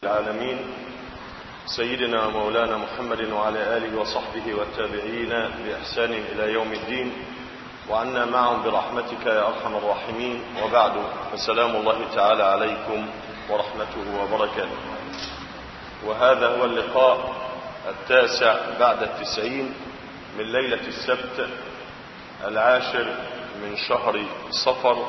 العالمين سيدنا ومولانا محمد وعلى آله وصحبه والتابعين بإحسان إلى يوم الدين وعنا معهم برحمتك يا أرحم الراحمين وبعد فسلام الله تعالى عليكم ورحمته وبركاته وهذا هو اللقاء التاسع بعد التسعين من ليلة السبت العاشر من شهر صفر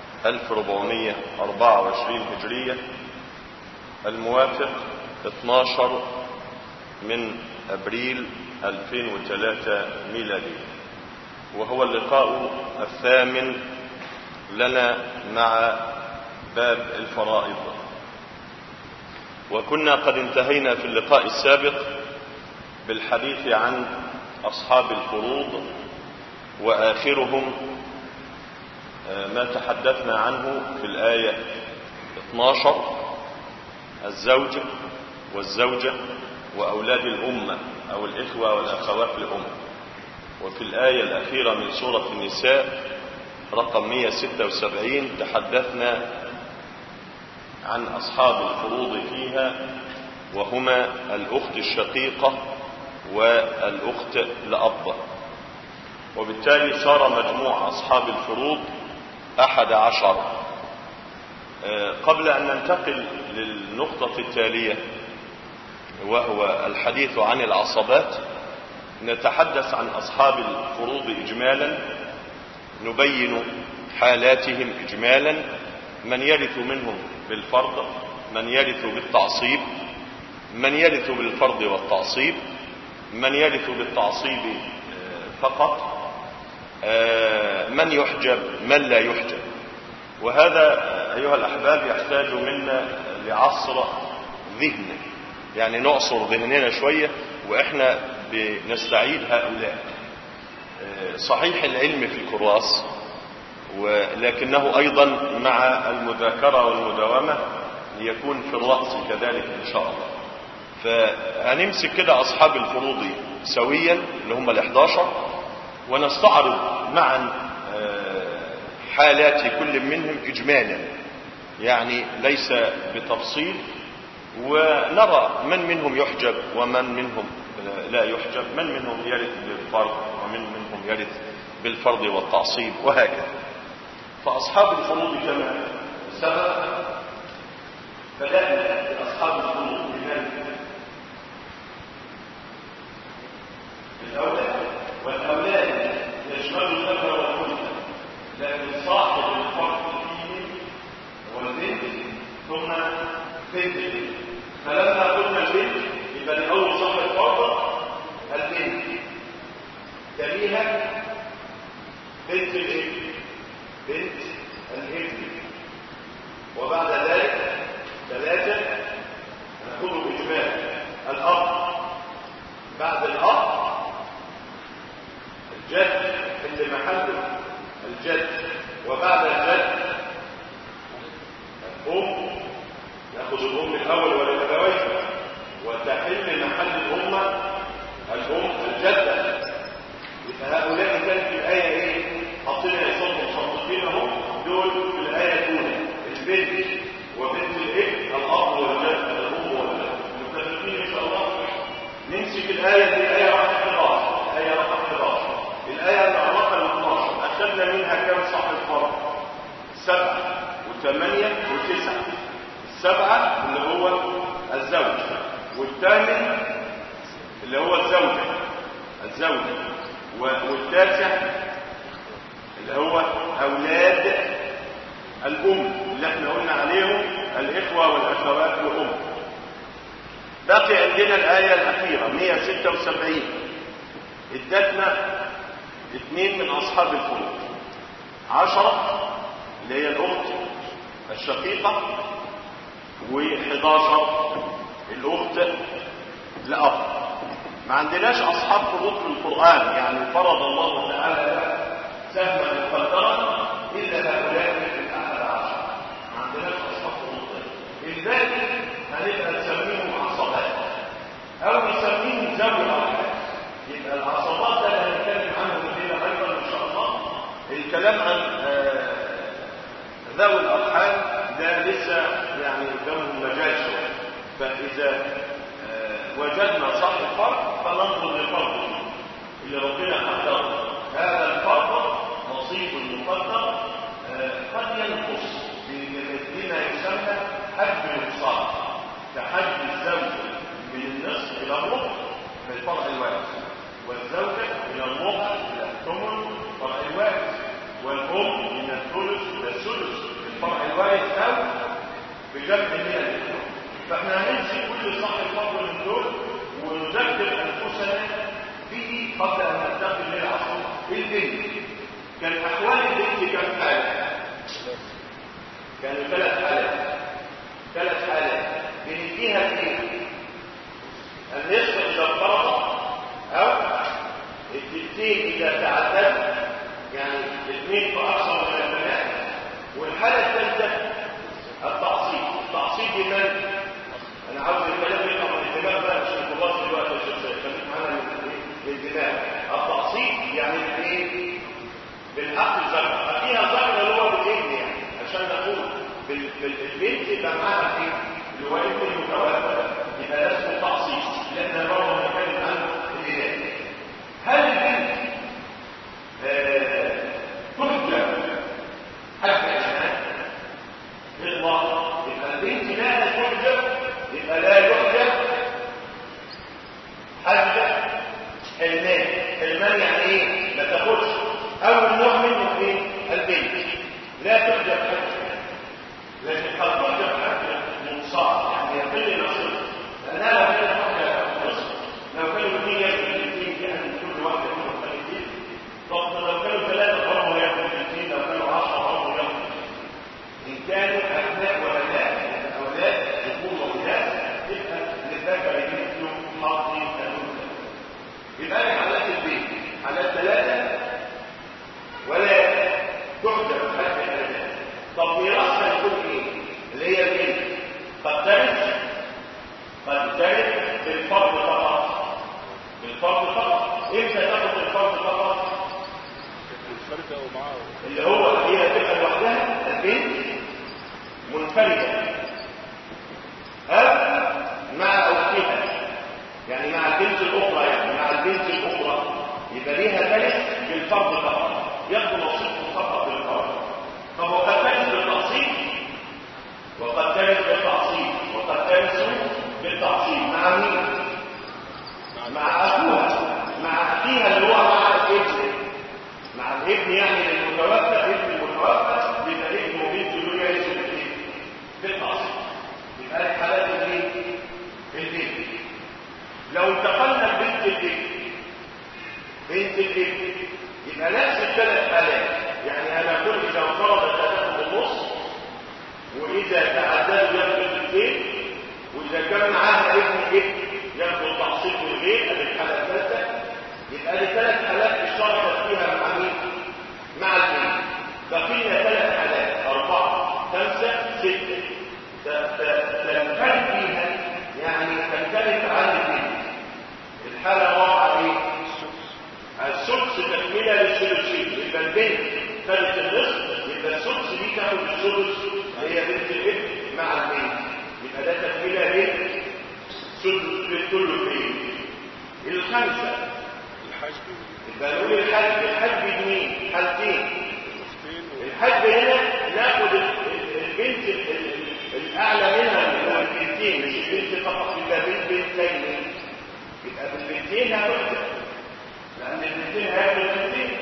1424 هجرية الموافق 12 من أبريل 2003 ميلادي وهو اللقاء الثامن لنا مع باب الفرائض وكنا قد انتهينا في اللقاء السابق بالحديث عن أصحاب الفروض وآخرهم ما تحدثنا عنه في الآية 12 الزوج والزوجة وأولاد الأمة أو الإخوة والأخوات الأمة وفي الآية الأخيرة من سورة النساء رقم 176 تحدثنا عن أصحاب الفروض فيها وهما الأخت الشقيقة والأخت لأب وبالتالي صار مجموع أصحاب الفروض أحد عشر قبل أن ننتقل للنقطة التالية وهو الحديث عن العصبات نتحدث عن أصحاب الفروض إجمالا نبين حالاتهم إجمالا من يرث منهم بالفرض من يرث بالتعصيب من يرث بالفرض والتعصيب من يرث بالتعصيب فقط من يحجب من لا يحجب وهذا أيها الأحباب يحتاج منا لعصر ذهن يعني نعصر ذهننا شوية وإحنا بنستعيد هؤلاء صحيح العلم في الكراس ولكنه أيضا مع المذاكرة والمداومة ليكون في الرأس كذلك إن شاء الله فهنمسك كده أصحاب الفروض سويا اللي هم الإحداشر ونستعرض معا حالات كل منهم إجمالا يعني ليس بتفصيل ونرى من منهم يحجب ومن منهم لا يحجب من منهم يرث بالفرض ومن منهم يرث بالفرض والتعصيب وهكذا فأصحاب الفروض كما سبق بدأنا أصحاب الفروض بمن الأولاد والأولاد يشمل الذكر والأنثى لكن صاحب الفرق فيه هو البنت ثم بنت فلما قلنا البنت يبقى الأول صاحب الفرق البنت تليها بنت الايه؟ بنت الابن وبعد ذلك ثلاثة نأخذ بإجمال الأب بعد الأب الجد اللي محله الجد وبعد الجد الأم نأخذ الأم الأول والأبوين وتحل محل الأمة الأم الجدة يبقى هؤلاء كانت في الآية إيه؟ حاطين يصدق مخططين أهو دول في الآية الأولى البنت وبنت الابن الأب والجد الأم والجد متفقين إن شاء الله نمسك الآية دي آية رقم 11 آية رقم 11 الآية اللي رقم 12 أخذنا منها كم صاحب فرق سبعة وثمانية وتسعة السبعة اللي هو الزوج والثامن اللي هو الزوجة الزوجة والتاسع اللي هو أولاد الأم اللي احنا قلنا عليهم الإخوة والأخوات والأم باقي عندنا الآية الأخيرة 176 ادتنا اثنين من أصحاب الفروض عشرة اللي هي الأخت الشقيقة و11 الأخت لأب ما عندناش أصحاب فروض في القرآن يعني فرض الله تعالى سهما مقدرا إلا هؤلاء في الأحد عشر ما عندناش أصحاب فروض الباقي هنبقى نسميهم عصبات أو نسميهم ذوي الأرحام يبقى العصبات ده اللي هنتكلم عنهم الليلة أيضا إن شاء الله الكلام عن ذوي الأرحام ده لسه يعني قدامهم مجال شوية فإذا آه، وجدنا صاحب فرض فننظر لفرضه اللي ربنا قدره هذا الفرض نصيب مقدر آه، قد ينقص بما يسمى حد النقصان كحد الزوج من النصف إلى الربع في الفرع الوارث والزوجة من الربع إلى الثمن فرع الوارث والأم من الثلث إلى السدس في الفرع الوارث أو بجمع من الاثنين فاحنا هنمسك كل صاحب فضل من دول ونذكر انفسنا به قبل ان ننتقل للعصر البنت كان احوال البنت كم حاله كانوا ثلاث حالات ثلاث حالات بنديها ايه النصف اذا افترض او الثلثين اذا تعدد يعني اثنين فاكثر من البنات والحاله الثالثه التعصيب التعصيب لمن انا عاوز الكلام يطلع من الدماغ بقى مش الخلاص دلوقتي يا شيخ خليك معانا من الدماغ التعصيب يعني ايه بالعقل زرع فيها زرع اللي هو بالابن يعني عشان نقول بالبنت يبقى معاها ايه اللي هو ابن المتوفى يبقى ده اسمه تعصيب لان برضه بنتكلم عن الاله هل البنت ترجى حتى الجنان بالله يبقى البنت لا ترجى يبقى لا يرجى حتى حلمان حلمان يعني ايه ما تاخدش اول نوع منه ايه البنت لا ترجى حتى لكن قد ترجى حتى منصاب يعني يقل نصيب لانها لو كانت حتى نصف لو كانوا اثنين ياخدوا الاثنين يعني كل واحده منهم الاثنين طب لو كانوا ثلاثه برضه ياخدوا الاثنين لو كانوا 10 برضه ياخدوا ان كانوا ابناء وبنات اولاد ذكور واناث تبقى للذكر مثل حظ الانثى يبقى لي حالات البيت حالات ثلاثه ولا تحجب حتى البنات طب ميراثها يكون ايه اللي هي البنت قد ترث قد ترث بالفرض فقط بالفرض فقط امتى تاخد الفرض فقط اللي هو هي تبقى لوحدها البنت منفردة أو مع أختها يعني مع البنت الأخرى يعني مع البنت الأخرى يبقى ليها ثالث بالفرض فقط ياخد نصيبه فقط بالفرض طب وقد ترث بالتعصيب وقد ترث بالتعصيب وقد ترث بالتعصيب مع مين؟ مع أخوها مع أخيها اللي هو مع الابن مع الابن يعني المتوفى ابن المتوفى يبقى ابن وبنت دول يعيشوا الاثنين بالتعصيب يبقى لك حالات الايه؟ البنت لو انتقلنا لبنت الابن بنت الابن يبقى نفس الثلاث حالات يعني انا كل اذا انفرضت هتاخد النص واذا تعددوا ياخد الاثنين واذا كان معاها ابن ابن ياخد التعصيب والغير ادي الحاله الثالثه يبقى دي ثلاث حالات اشتركت فيها مع مين؟ مع البنت بقينا ثلاث حالات أربعة خمسة ستة تنفرد فيها يعني تختلف عن البنت الحالة الرابعة ايه؟ السدس تكملة للثلثين يبقى البنت ثالث النصف يبقى السدس دي تاخد السدس اللي هي بنت الابن مع البنت يبقى ده تكملة للسدس للثلثين الخمسة يبقى نقول الحج الحج بمين حالتين الحج هنا ناخد البنت الاعلى منها اللي هو البنتين مش البنت فقط يبقى بنت بنتين يبقى بالبنتين هتحجب لان البنتين هياخدوا البنتين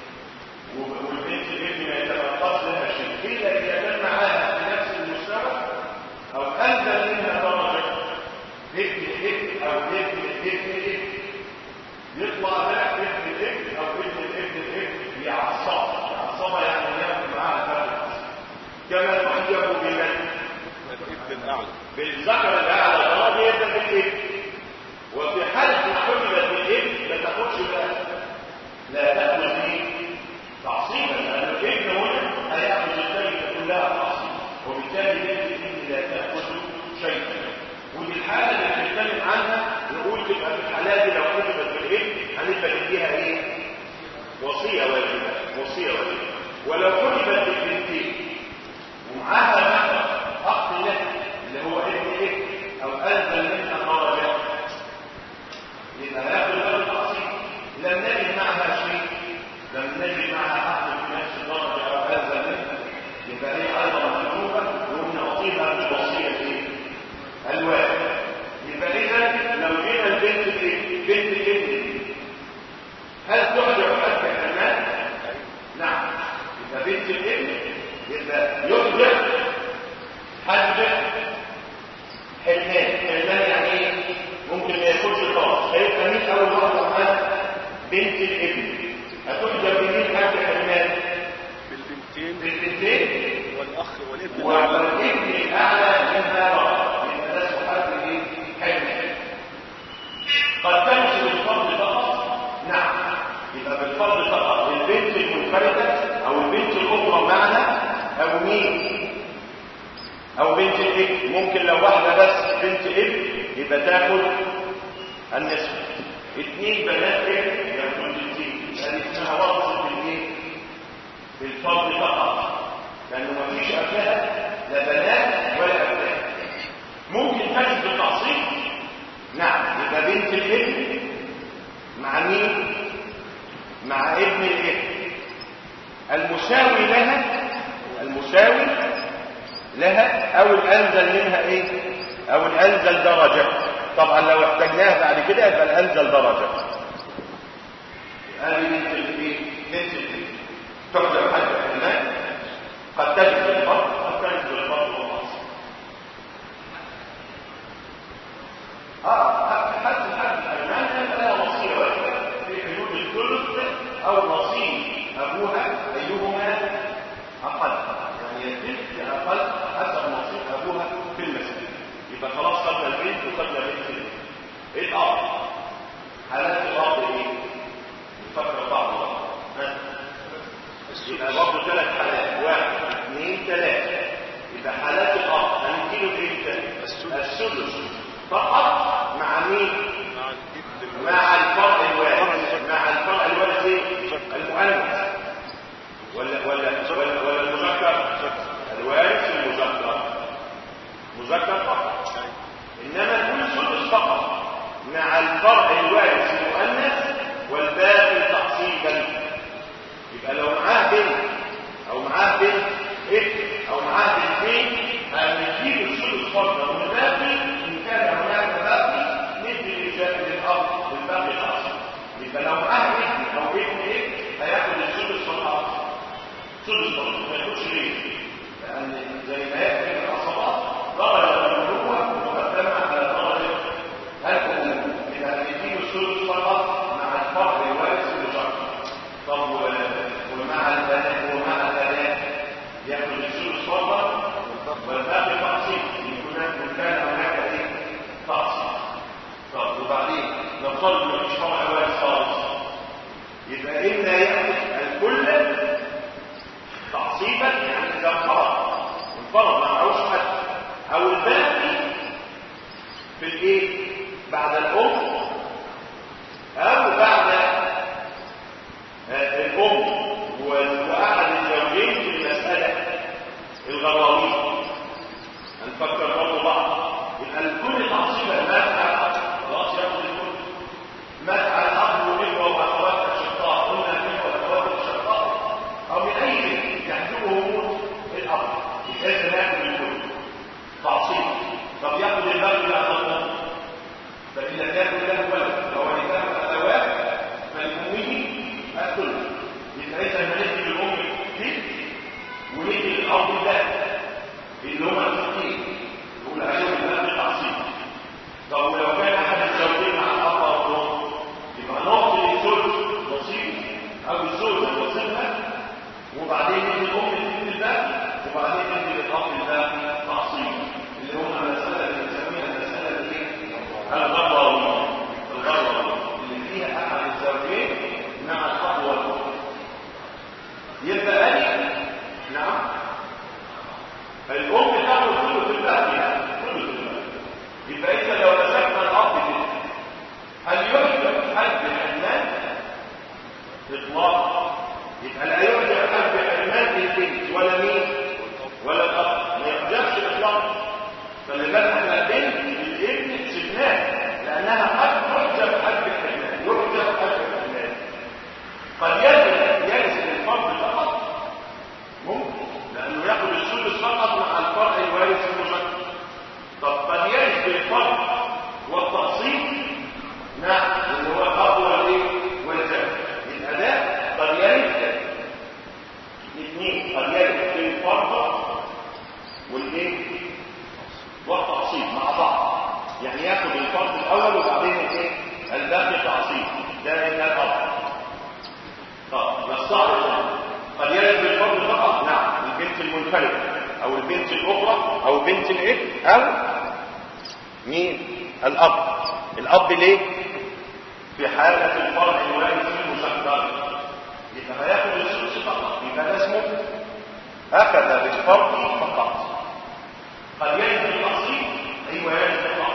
والبنت الابن ما يتنقص لها شيء الا اذا كان معاها في نفس المستوى او انزل منها درجه ابن ابن او ابن ابن ابن يطلع ده ابن الابن او ابن الابن الابن يعصب يعصب يعني ياخد معاها فرق كما تحجب بمن الابن الاعلى بالذكر الاعلى درجه يبدا بالابن وفي حاله حجبت بالابن ما تاخدش بقى لا تاخذ به تعصيبا لان الابن هنا هياخذ الكلمه كلها تعصيبا وبالتالي بنت الابن لا تاخذ شيئا ودي الحاله اللي بنتكلم عنها نقول تبقى في الحالات دي لو حجبت بالابن هنبقى نديها ايه وصيه واجبه وصيه واجبه ولو حجبت بالبنتين ومعاها مثلا اخ له اللي هو ابن ابن او بنت ابن يبقى تاخد النصف اثنين بنات ابن ياخدوا البنتين هذه اسمها وصف بالايه بالفرض فقط لانه ما فيش قبلها لا بنات ولا ابناء ممكن تجد بالتعصيب نعم يبقى بنت الابن مع مين مع ابن الابن المساوي لها المساوي لها او الانزل منها ايه او الانزل درجه طبعا لو احتاجناها بعد كده يبقى الانزل درجه هذه بنت الايه بنت الابن تحجب حجب الماء قد تجد بالفرد قد تجد بالفرد والنصر اه حد حد الأيمان لها نصيب واحدة في حدود الثلث أو نصيب أبوها أيهما أقل يعني الثلث أقل حسب نصيب أبوها في المسجد يبقى خلاص قبل البنت وقبل بنت البنت الأرض حالات الأرض إيه؟ نفكر بعض الأرض يبقى برضه ثلاث حالات واحد اثنين ثلاثة يبقى حالات الأرض هنديله إمتى؟ السدس فقط مع مين مع الفرع الوارث مع الفرع الوارث ايه المؤنث ولا ولا ولا, ولا المذكر الوارث المذكر مذكر فقط انما كل سدس فقط مع الفرع الوارث المؤنث والباقي تعصيبا يبقى لو معاه بنت او معاه بنت ابن او معاه بنتين هنجيب السدس فقط والباقي كان هناك باقي ندي للجانب الارض والباقي الاصل يبقى لو معاه ابن او ابن ايه هياخد السدس في الارض سدس فقط ما ياخدش ليه لان زي ما ياتي في العصبات درجه البلوغه مقدمه على درجه البلوغ يبقى نديله السدس فقط مع الفرق الوارث المشترك طب ومع البنات ومع البنات ياخد السدس فقط والباقي تقسيم يكون كان هناك ايه تقسيم طب وبعدين نفترض ان مفيش فرع وارث خالص يبقى اما ياخد الكل تعصيبا يعني اذا انفرض انفرض ما معهوش حد او الباقي في الايه بعد الام او بعد الام واحد الزوجين في المساله الغراويه هنفكر برضه بعض يبقى الكل تعصيبا مدفع خلاص ياخد الكل مدفع الاب والاخوه واخوات الشقاء قلنا الاخوه واخوات الشقاء او من اي يحجبهم الاب يبقى ناخد الكل تعصيب طب ياخد الباقي بعد الام فاذا كان له ولد او ولده اخوات فلامه الكل يبقى اذا هندي للام بنت وندي للاب ده اللي هم الفقير يقول عليهم الان التعصيب طب ولو كان احد الزوجين مع الاب او الام يبقى نعطي للزوج نصيب او الزوج نصيبها وبعدين ندي الام البنت الباقي وبعدين ندي للاب الباقي تعصيب اللي هم المساله اللي بنسميها المساله الايه؟ الغرويه الغرويه اللي فيها احد الزوجين مع الاب والام يبقى ألي نعم الأم تاخد كله في الباقي يعني كله في الباقي يبقى إذا لو مسكنا الأرض كده هل يحجب حد الحنان؟ إطلاقا يبقى لا يحجب حد الحنان للبنت ولا مين؟ ولا الأب ما يحجبش إطلاقا خلي بالك احنا البنت للابن سبناها لأنها قد يحجب حد الحنان يحجب حد الحنان قد يجب يلزم الفرد فقط ممكن لانه ياخد السدس فقط مع الفرع الوارث المشكل طب قد يجب الفرد والتقسيم نعم اللي هو الاب والايه والجد الاداء قد يجب الاثنين قد يجب الفرد والايه والتقسيم مع بعض يعني ياخد الفرد الاول وبعدين الايه الباقي تعصيب ده من الاب طب نستعرض قد يجب الفرد فقط نعم البنت المنفردة او البنت الاخرى او بنت الابن او مين الاب الاب ليه في حالة الفرع الوارث المشكل يبقى هياخد الثلث فقط يبقى ده اسمه اخذ بالفرد فقط قد يجب التعصيب ايوه يجب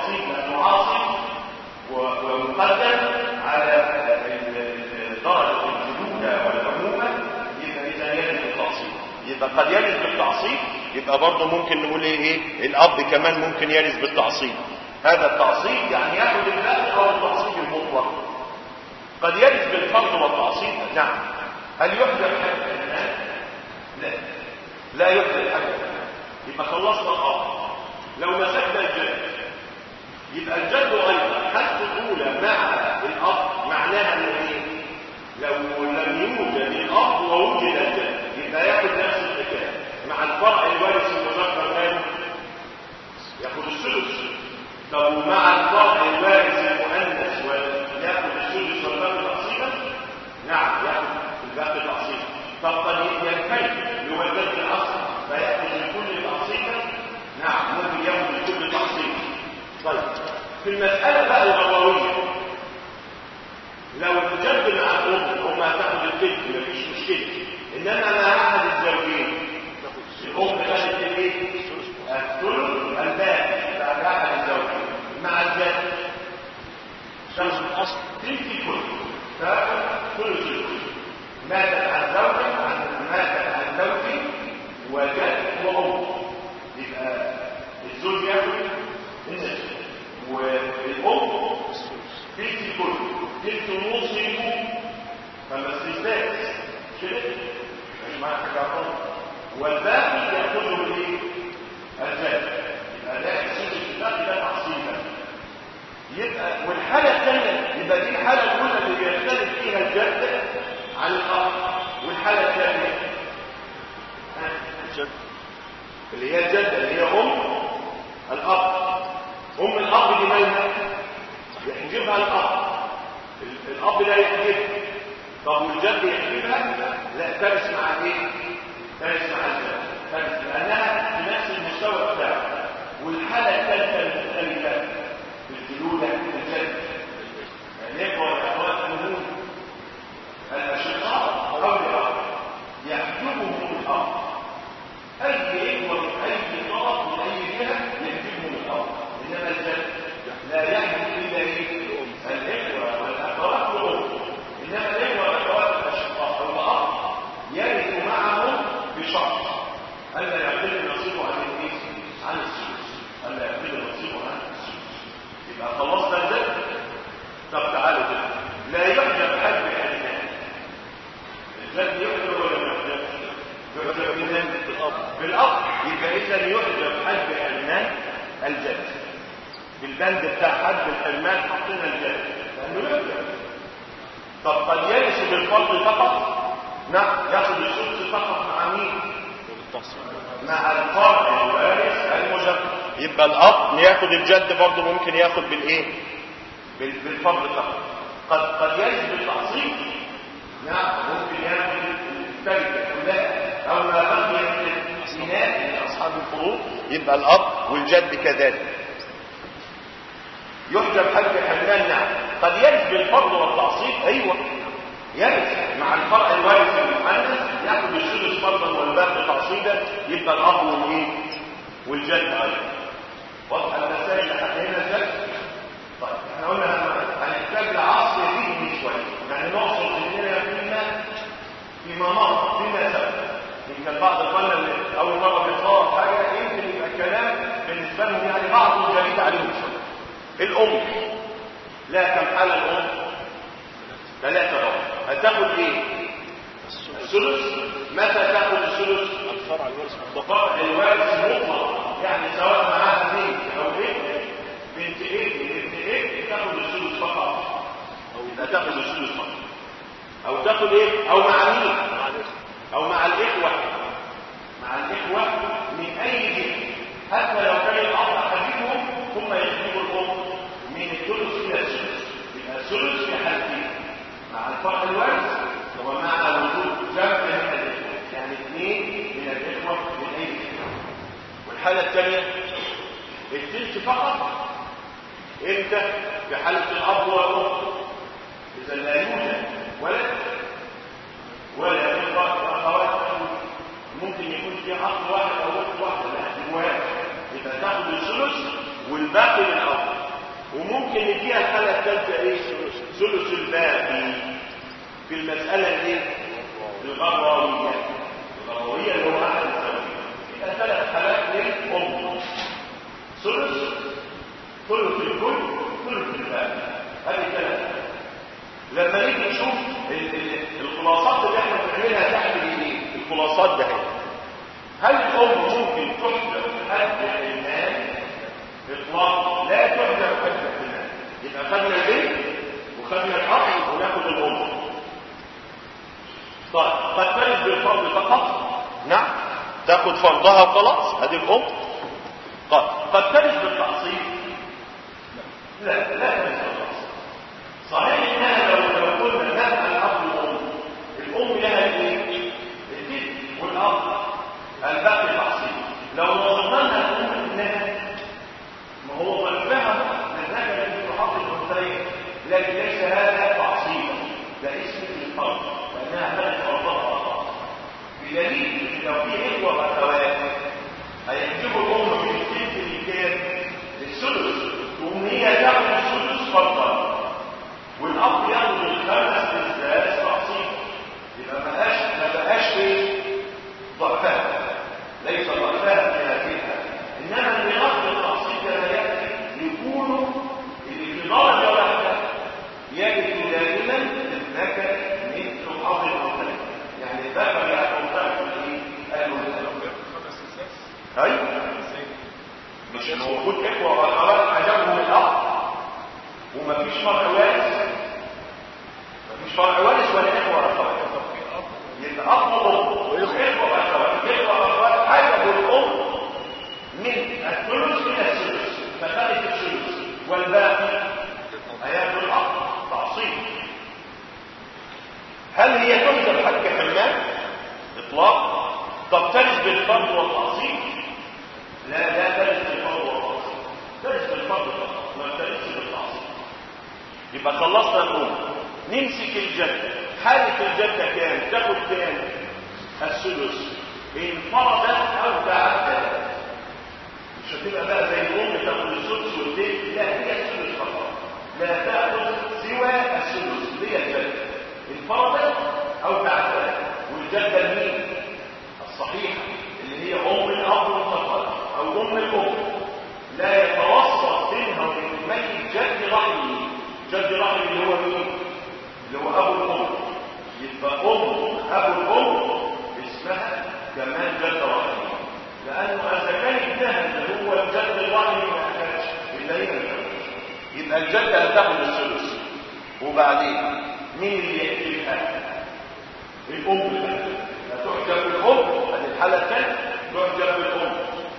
يبقى برضه ممكن نقول ايه ايه الاب كمان ممكن يرث بالتعصيب هذا التعصيب يعني ياخد الباقي او التعصيب المطلق قد يرث بالفرض والتعصيب نعم هل يحدث حاجه لا لا يحدث حاجه يبقى خلصنا الاب لو مسكنا الجد يبقى الجد ايضا حالته الاولى مع الاب معناها ان ايه لو لم يوجد الاب ووجد الجد يبقى ياخد نفس الحكايه مع الفرع الوارث المذكر ماله ياخد الثلث طب مع الفرع الوارث المؤنث وياخد الثلث والباقي تقسيما نعم ياخد الباقي تقسيما طب قد ينفرد اللي هو الجد الاصل فياخد الكل تقسيما نعم ممكن ياخد الكل تقسيما طيب في المساله بقى الغرويه لو الجد مع الام هم هتاخد البنت مفيش مشكله انما مع احد الزوجين الام خدت الايه الثلث الباقي بعد احد الزوجين مع الجد شمس الاصل تلك الكل فثلث الكل ماتت عن زوج عن ماتت عن زوج وجد وام يبقى الزوج ياخد النصف والام تلك الكل تلك نصف فما استثبات كده مش معاك حاجه عطل والباقي ياخذه الايه الجد يبقى ده السجن الباقي ده تعصيبا يبقى والحاله الثانيه يبقى دي الحاله الاولى اللي بيختلف فيها الجد عن الاب والحاله الثانيه الجد اللي هي الجده اللي هي ام الاب ام الاب دي مالها يحجبها الاب الاب لا يحجبها طب والجد يحجبها لا ترث مع ايه ترث مع الجد ترث لانها في نفس المستوى بتاعها والحاله الثالثه المختلفه في الجلوده الجد يعني يكبر اخوات النمون الاشقاء او الاب يحجبهم الاب اي اخوه اي طرف من اي جهه يحجبهم الاب انما الجد لا يحجب الا ايه الاخوه والاخوات والام انما الاخوه والاخوات الاشقاء او الاب يرث معهم بشرط الا يقل نصيبه عن الايه عن السدس الا يقل نصيبه عن السدس يبقى خلصنا الجد طب تعالوا كده لا يحجب حد بحدثان الجد يحجب ولا ما يحجب يحجب بمن بالاب بالاب يبقى اذا يحجب حد بحرمان الجد بالبند بتاع حد الحرمان حطينا الجد لانه يحجب طب قد يرث بالفضل فقط نعم ياخذ السدس فقط مع مين مع الفرع الوارث المجرد يبقى الاب ياخد الجد برضه ممكن ياخد بالايه بال- بالفضل فقط قد قد يرث بالتعصيب نعم ممكن ياخد التركه كلها او ما بقي من السينات من اصحاب الفروض يبقى الاب والجد كذلك يحجب حج حملان نعم قد يرث بالفضل والتعصيب ايوه يرث مع الفرع الوارث المؤنث ياخذ السدس فرضا والباقي تعصيبا يبقى الاب والايه والجد ايضا واضحه المسائل لحد هنا الجد طيب احنا قلنا هنحتاج لعصر ذهني شويه يعني نعصر ذهننا فيما فيما مضى فيما سبق يمكن بعض اخواننا اللي اول مره بيتصور حاجه يمكن يبقى الكلام بالنسبه لهم يعني بعضه جديد عليهم شويه الام لا كم حاله الام ثلاثه بقى هتاخد ايه الثلث متى تاخد الثلث الفرع الوارث مطلق فرع الوارث مطلق يعني سواء معاها بنت او ابن بنت ابن ابن ابن تاخد الثلث فقط او تاخد الثلث فقط او تاخد ايه او مع مين مع الإخوة او مع الاخوه مع الاخوه من اي جهه حتى لو كان الاب حبيبهم ثم يحبوا الام من الثلث الى الثلث يبقى الثلث في حالتين مع الفرع الوارث ومع وجود جمع من الاخوه يعني اثنين من الاخوه من اي جهه والحاله الثانيه الثلث فقط امتى في حاله الاب والام اذا لا يوجد ولد ولا اخوه واخوات ممكن يكون في عقد واحد او اخت واحده لا واحد يبقى تاخد الثلث والباقي للاب وممكن نديها الحاله الثالثه ايه ثلث الباقي في المساله ايه الغرويه الغرويه اللي هو احد الزوجين يبقى ثلاث حالات للأم ثلث ثلث الكل ثلث الباقي هذه ثلاث لما نيجي نشوف ال- ال- الخلاصات اللي احنا بنعملها تحت الايدين الخلاصات ده هل الام ممكن تحجب حد المال اطلاقا لا تحجب حد المال يبقى خدنا البيت وخدنا الاب وناخد الام طيب قد ترد بالفرض فقط نعم تاخد فرضها وخلاص ادي الام قد قد ترد بالتعصيب لا لا ترد بالتعصيب صحيح انها لو لو قلنا نفع الاب والام الام لها الايه الجد والاب الباقي تعصيب لو وصلنا الام انها ما هو ظلمها نزاكا في حق الانثيين لكن ليس هذا تعصيبا ده اسم الفرد لانها خدت فرضها فقط بدليل لو في اخوه واخوات هيحجبوا الام من الثلث اللي كان للثلث تقوم هي تاخد الثلث فرضا والاب ياخد الخمس بالذات تعصيب يبقى ما بقاش ما بقاش ايه ضعفها ليس ضعفها في هذه الحاله انما الميراث بالتعصيب كما ياتي يكون اللي في درجه واحده يجد دائما الذكر مثل حظ الانثى يعني الذكر ياخذ ضعف الايه الانثى ايوه مش موجود اخوه واخوات عجبهم الاب ومفيش فرع وارث مفيش فرع وارث ولا اخوه ولا اخوات يبقى اب وام واخوه واخوات اخوه واخوات حجبوا الام من الثلث الى الثلث فخرج الثلث والباقي هياكل الاب تعصيب هل هي تحجب حق حمام اطلاق طب ترث بالفرض والتعصيب لا لا ترث بالفرض والتعصيب ترث بالفرض فقط ما ترث بالتعصيب يبقى خلصنا الام نمسك الجده حاله الجده كام تاخد كام الثلث ان فرضت او تعدت مش هتبقى بقى زي الام تاخد الثلث والبيت لا هي الثلث فقط لا تاخذ سوى الثلث هي الجده ان فرضت او تعدت والجده المين الصحيحه اللي هي ام الاب المطلق او ام الام لا يتوسط بينها وبين الميت جد رحمه جد رحمه اللي هو مين اللي هو ابو الام يبقى ام ابو الام اسمها كمان جد رحمه لانه اذا كان ابنها اللي هو الجد الرحمي ما اكلش يبقى هي ما تاكلش. يبقى الجده هتاخد الثلث وبعدين مين اللي يحكيها الام هتحجب بالام هذه الحاله الثانيه تحجب بالام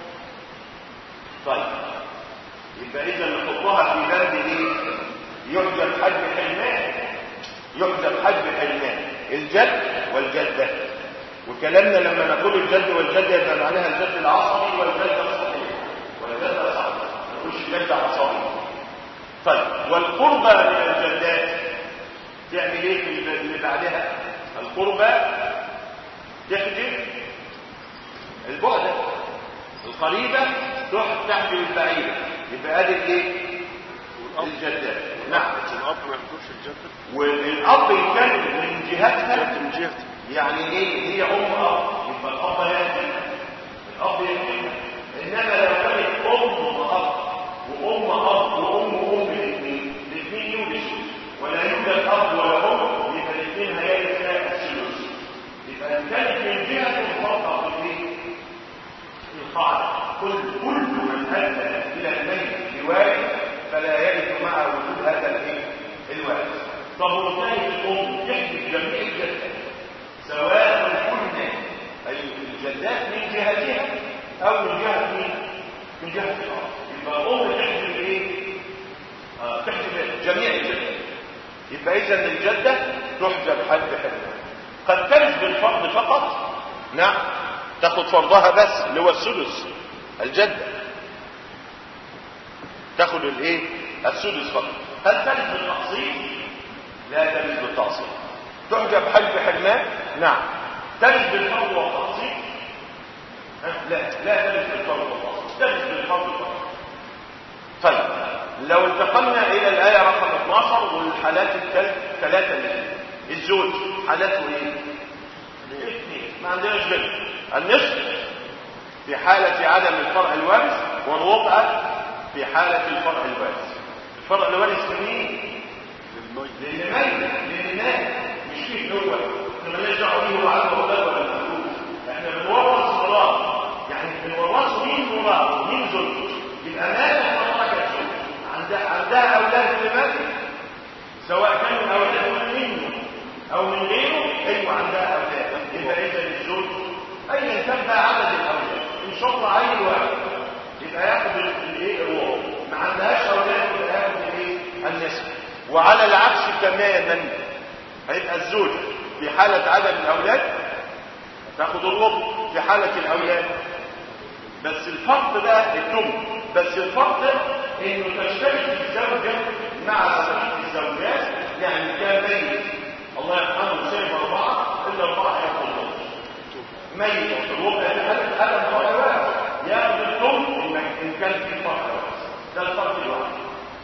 طيب يبقى اذا نحطها في بند ايه يحجب حج حلمان يحجب حج حلمان الجد والجده وكلامنا لما نقول الجد والجده يبقى معناها الجد العصبي والجده الصحيح والجده الصحيح ما نقولش جد عصبي طيب والقربى من الجدات تعمل ايه في اللي بعدها القربى تحجب البعدة القريبة تحجب البعيدة يبقى ادي الايه الجدات نعم الاب ما يحضرش الجد والاب كان من جهتها من جهته يعني ايه هي ام اب يبقى الاب ياتي الاب ياتي انما لو كانت ام اب وام اب وام ام الاثنين الاثنين يورثوا ولا يوجد اب ولا ام يبقى الاثنين هيرثوا الثلث يبقى ان كانت من جهه الفرقه في الايه القاعده كل كل من ادى الى الميت بوارث فلا يرث مع وجود هذا الايه الوارث طب وثاني الام تحدث جميع الجدات سواء كنا اي الجدات من جهتها او من جهه مين من جهه الاب يبقى ام تحدث ايه آه تحدث جميع الجدات يبقى اذا الجده تحجب حد حد قد ترث بالفرض فقط نعم تاخد فرضها بس اللي هو السدس الجده تاخد الايه السدس فقط هل ترث بالتقسيط لا ترث بالتقسيط تحجب حجب حرمان نعم ترث بالفرض والتقسيط ها؟ لا لا ترث بالفرض والتقسيط ترث بالفرض فقط طيب لو انتقلنا الى الايه رقم 12 والحالات الثلاثه اللي فيها. الزوج حالته ايه اثنين ما عندناش بنت النصف في حالة عدم الفرع الوارث والوضع في حالة الفرع الوارث الفرع الوارث لمين؟ للميت للناس مش فيه هو احنا مالناش دعوه بيه هو عنده اولاد ولا مولود احنا بنورث صلاه يعني بنورثه مين مراد مين زوج يبقى مات وتركت زوج عندها عندها اولاد اللي ماتت سواء كانوا اولاد منه او من غيره ايوه عندها اولاد يبقى اذا الزوج ايا كان بقى عدد الاولاد ان شاء الله عيل واحد يبقى ياخد الايه الروح ما عندهاش اولاد يبقى ياخد الايه النسب وعلى العكس تماما هيبقى الزوج في حالة عدم الأولاد تاخد الربع في حالة الأولاد بس الفرق بقى التم بس الفرق انه تشترك الزوجة مع بقية الزوجات يعني كان ميت الله يرحمه سايب أربعة إلا أربعة ياخد الربع ميت الربع في حالة عدم الأولاد ياخد التم إن كان في فرق ده الفرق الواحد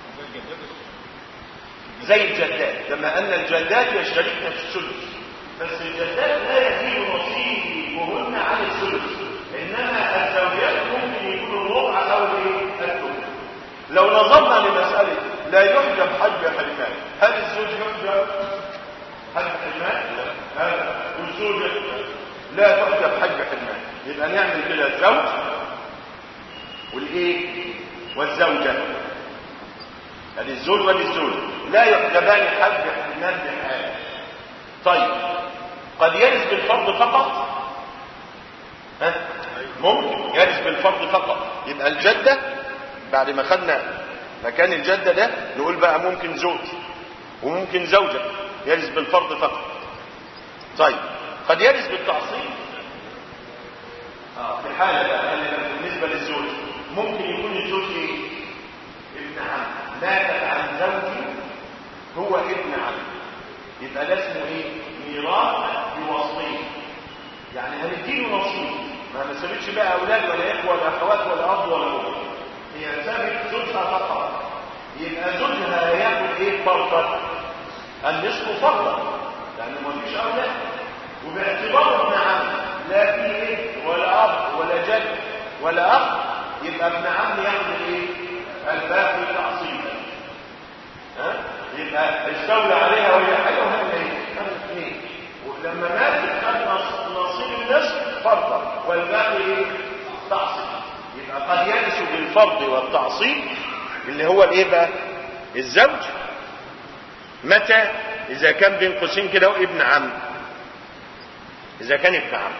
زي الجدات كما أن الجدات يشتركن في الثلث بس الجدات لا يزيد نصيبهن عن الثلث إنما الزوجات ممكن يكون الربع أو الثلث لو نظرنا لمسألة لا يحجب حج حرمان هل الزوج يحجب حج حرمان؟ لا هذا والزوجة لا تحجب حج حرمان يبقى نعمل كده الزوج والايه والزوجة هذه الزوج وللزوج لا يحجبان حج حرمان بحال طيب قد يرث بالفرض فقط ها ممكن يرث بالفرض فقط يبقى الجدة بعد ما خدنا مكان الجدة ده نقول بقى ممكن زوج وممكن زوجة يرث بالفرض فقط طيب قد يرث بالتعصيب آه في الحالة بقى بالنسبة للزوج ممكن يكون الزوج ايه ابن عم ماتت عن زوجي هو ابن عم يبقى ده اسمه ايه ميراث بوصيه يعني هنديله نصيب ما نسبتش بقى اولاد ولا اخوه ولا اخوات ولا اب ولا ام هي سابت زوجها فقط يبقى زوجها هياخد ايه فرضا النصف فرضا لانه ما فيش اولاد وباعتباره ابن عم لا في ايه ولا اب ولا جد ولا اخ يبقى ابن عم ياخد ايه الباقي تعصيبا ها يبقى استولى عليها وهي حاجه وهي ايه خدت اثنين ولما ماتت خد نصيب النصف فرضا والباقي ايه تعصيب يبقى قد يرث بالفرض والتعصيب اللي هو الايه بقى الزوج متى اذا كان بين قوسين كده هو ابن عم اذا كان ابن عم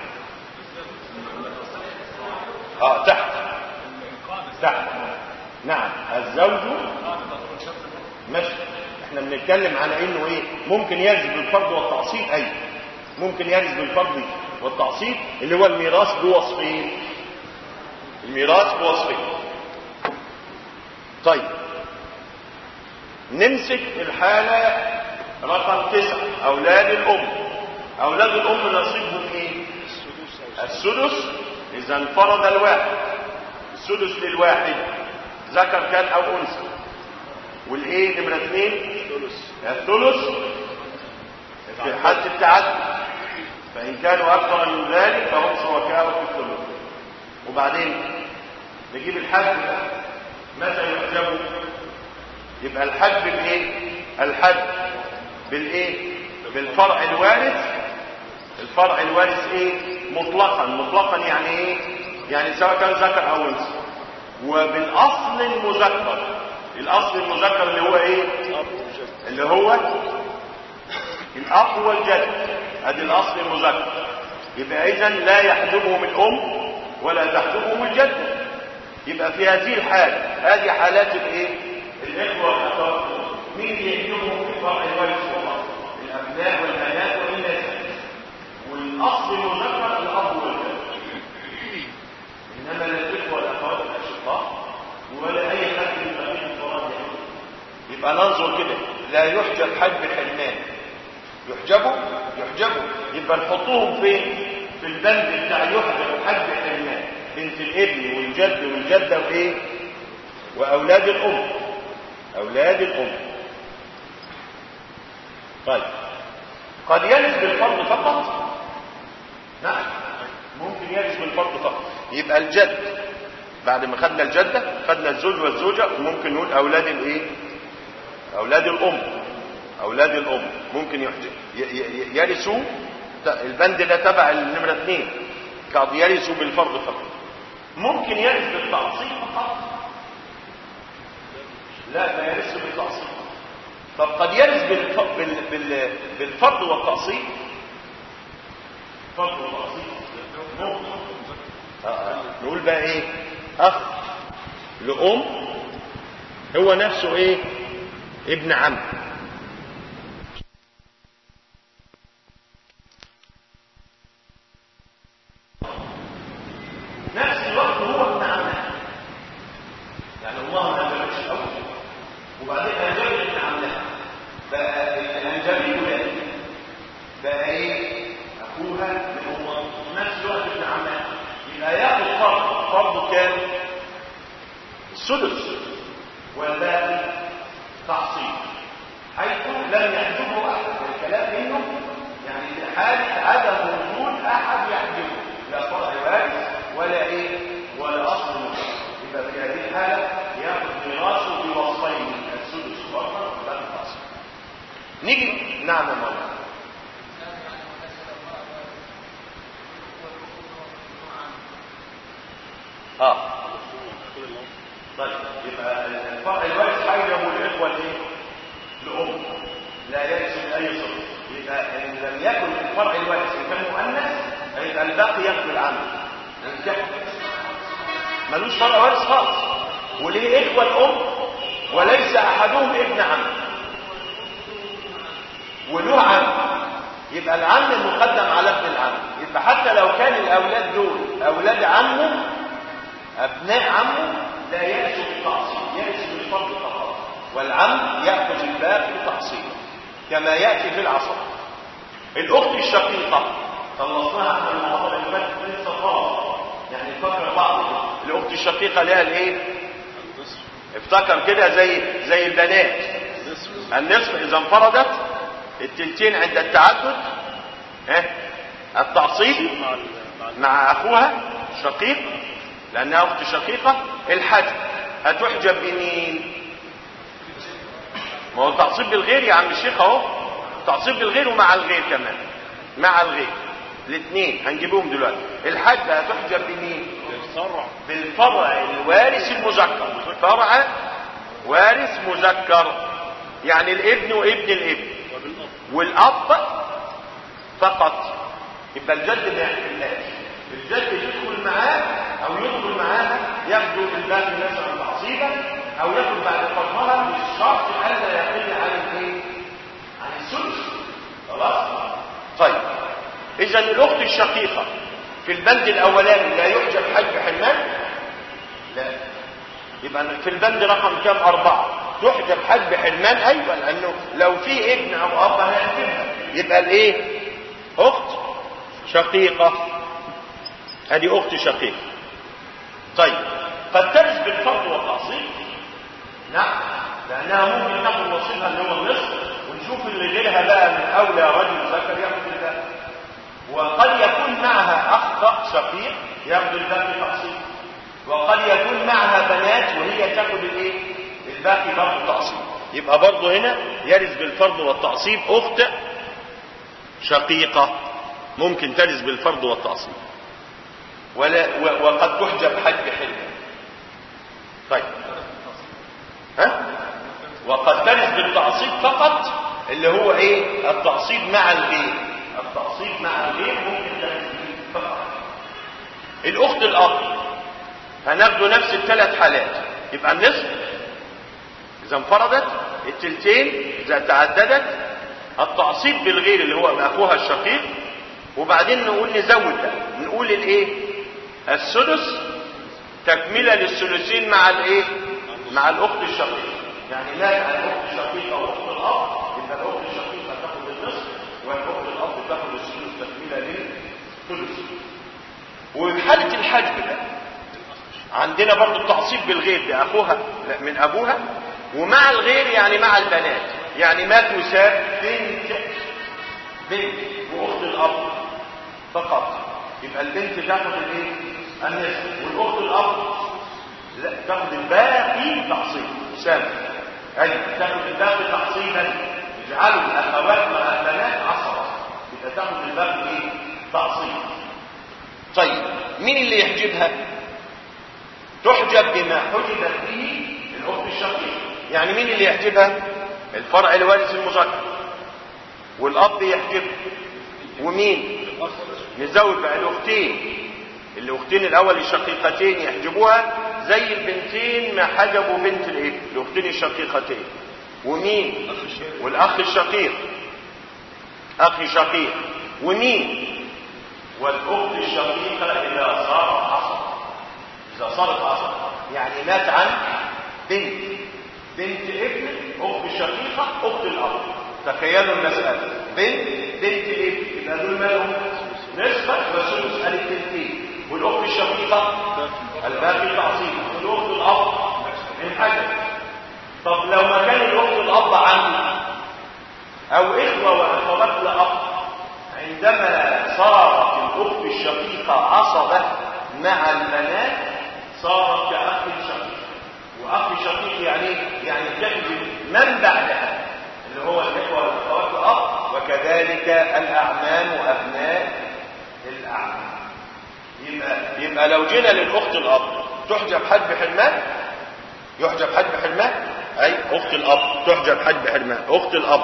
اه تحت تحت نعم الزوج ماشي احنا بنتكلم على انه ايه ممكن يرث بالفرض والتعصيب اي ممكن يرث بالفرض والتعصيب اللي هو الميراث بوصفين الميراث بوصفين طيب نمسك الحالة رقم تسعة أولاد الأم أولاد الأم نصيبهم إيه؟ السدس إذا انفرد الواحد السدس للواحد ذكر كان أو أنثى والإيه نمرة اثنين؟ الثلث في حالة التعدد فإن كانوا أكثر من ذلك فهم شركاء في الثلث وبعدين نجيب الحج متى يحجبوا يبقى الحج بالايه الحج بالايه بالفرع الوارث الفرع الوارث ايه مطلقا مطلقا يعني ايه يعني سواء كان ذكر او انثى وبالاصل المذكر الاصل المذكر اللي هو ايه اللي هو الاب والجد ادي الاصل المذكر يبقى اذا لا يحجبهم الام ولا تحجبهم الجده يبقى في هذه الحالة هذه حالات الايه الاخوة والاخوات مين يحجبهم في فرع الوارث فقط الابناء والبنات والناس والاصل المذكر الاب والجد انما لا الاخوة والاخوات الاشقاء ولا اي حد من بقيه الفراد يبقى ننظر كده لا يحجب حد بحرمان يحجبوا يحجبوا يبقى نحطوهم فين في البند بتاع يحجب حد بحرمان بنت الابن والجد والجده وايه واولاد الام اولاد الام طيب قد يرث بالفرض فقط نعم ممكن يرث بالفرض فقط يبقى الجد بعد ما خدنا الجدة خدنا الزوج والزوجة ممكن نقول أولاد الإيه؟ أولاد الأم أولاد الأم ممكن يحجب ي- ي- يرثوا ت- البند ده تبع النمرة اثنين قد يرثوا بالفرض فقط ممكن يرث بالتعصيب فقط لا ما يرث بالتعصيب طب قد يرث بالف... بال... بال... بالفرض والتعصيب فرض وتعصيب ممكن آه، آه. نقول بقى ايه اخ لام هو نفسه ايه ابن عم نفس الوقت هو ابن عمها يعني الله ما انجبش الاول وبعدين انجب ابن عمها بقى الانجبي ولاد بقى ايه اخوها من امها في نفس الوقت ابن عمها يبقى ياخد فرض فرضه كام السدس والباقي تحصيل حيث لم يحجبه احد الكلام منه يعني في حاله عدم وجود احد يحجبه لا فرع وارث ولا ايه ولا اصل مشترك يبقى في هذه الحاله ياخذ ميراثه بوصفين السدس فرضا والباقي تحصيل نيجي نعم يا مولانا اه طيب يبقى الفرع الوارث حيجب الاخوه الايه لام لا يرث باي صفه يبقى ان لم يكن الفرع الوارث ان كان مؤنث يبقى الباقي ياخذ العم ملوش فرع وارث خالص وليه اخوه الام وليس احدهم ابن عم وله عم يبقى العم مقدم على ابن العم يبقى حتى لو كان الاولاد دول اولاد عمه ابناء عمه لا يأس بالتعصيب يأس بالفضل فقط والعم يأخذ الباقي تحصيلا كما يأتي في العصر الأخت الشقيقة خلصناها احنا المحاضرة اللي فاتت لسه خالص يعني نفكر بعض كده. الأخت الشقيقة لها الإيه؟ افتكر كده زي زي البنات النصف إذا انفردت التلتين عند التعدد ها التعصيب مع أخوها شقيق لأنها أخت شقيقة الحجب هتحجب بمين؟ ما هو تعصيب بالغير يا عم الشيخ أهو تعصيب بالغير ومع الغير كمان مع الغير الاثنين هنجيبهم دلوقتي الحجب هتحجب بمين؟ بالفرع الوارث المذكر فرع وارث مذكر يعني الابن وابن الابن والأب فقط يبقى الجد ما يحملهاش الجد يدخل معاه او يدخل معاها يبدو الباقي مثلا تعصيبا او ياخد بعد فضلها بالشرط الا يقل عن الايه؟ عن السدس خلاص؟ طيب اذا الاخت الشقيقه في البند الاولاني لا يحجب حج حرمان؟ لا يبقى في البند رقم كام اربعه تحجب حج حرمان ايوه لانه لو في ابن او اب هيحجبها يبقى الايه؟ اخت شقيقه ادي اخت شقيقه طيب قد ترث بالفرض والتعصيب نعم لانها ممكن تاخد نصيبها اللي هو النصف ونشوف اللي غيرها بقى من اولى رجل ذكر ياخد الباقي وقد يكون معها اخ شقيق ياخد الباقي تعصيب وقد يكون معها بنات وهي تاخد الايه الباقي برضه تعصيب يبقى برضه هنا يرث بالفرض والتعصيب اخت شقيقه ممكن ترث بالفرض والتعصيب ولا و- وقد تحجب حج حلم طيب ها وقد ترث بالتعصيب فقط اللي هو ايه التعصيب مع الغير التعصيب مع الغير ممكن ترث به فقط الاخت الاب هناخده نفس الثلاث حالات يبقى النصف اذا انفردت التلتين اذا تعددت التعصيب بالغير اللي هو اخوها الشقيق وبعدين نقول نزود ده نقول الايه السدس تكملة للثلثين مع الايه مع الاخت الشقيقة يعني لا الاخت الشقيقة واخت الاب يبقى الاخت الشقيقة تاخد النصف والاخت الاب تاخد الثلث تكملة للثلث وفي حالة الحجب ده عندنا برضو التعصيب بالغير باخوها لا، من ابوها ومع الغير يعني مع البنات يعني ما تساب بنت بنت واخت الاب فقط يبقى البنت تاخد الايه النصف والاخت الاب لا تاخد الباقي تعصيب سامع ايوه تاخد الباقي تعصيبا اجعلوا الاخوات مع البنات عصبه يبقى تاخد الباقي ايه تعصيب طيب مين اللي يحجبها تحجب بما حجبت به الاخت الشقيقه يعني مين اللي يحجبها الفرع الوارث المذكر والاب يحجبها ومين نزود بقى الاختين الاختين الاول الشقيقتين يحجبوها زي البنتين ما حجبوا بنت الايه الاختين الشقيقتين ومين والاخ الشقيق اخ شقيق ومين والاخت الشقيقه اذا صارت عصر اذا صارت عصر يعني مات عن بنت بنت ابن اخت الشقيقه اخت الاب تخيلوا المساله بنت بنت ابن يبقى دول مالهم نصف وثلث البنتين والاخت الشقيقه الباقي تعصيب والاخت الاب من حاجه طب لو ما كان الاخت الاب عندي او اخوه واخوات لاب عندما صارت الاخت الشقيقه عصبه مع البنات صارت كاخ شقيق واخ شقيق يعني يعني تحجب من بعدها اللي هو الاخوه والاخوات الاب وكذلك الاعمام وابناء الاعمام يبقى يبقى لو جينا للاخت الاب تحجب حد بحرمان يحجب حد بحرمان اي اخت الاب تحجب حد بحرمان اخت الاب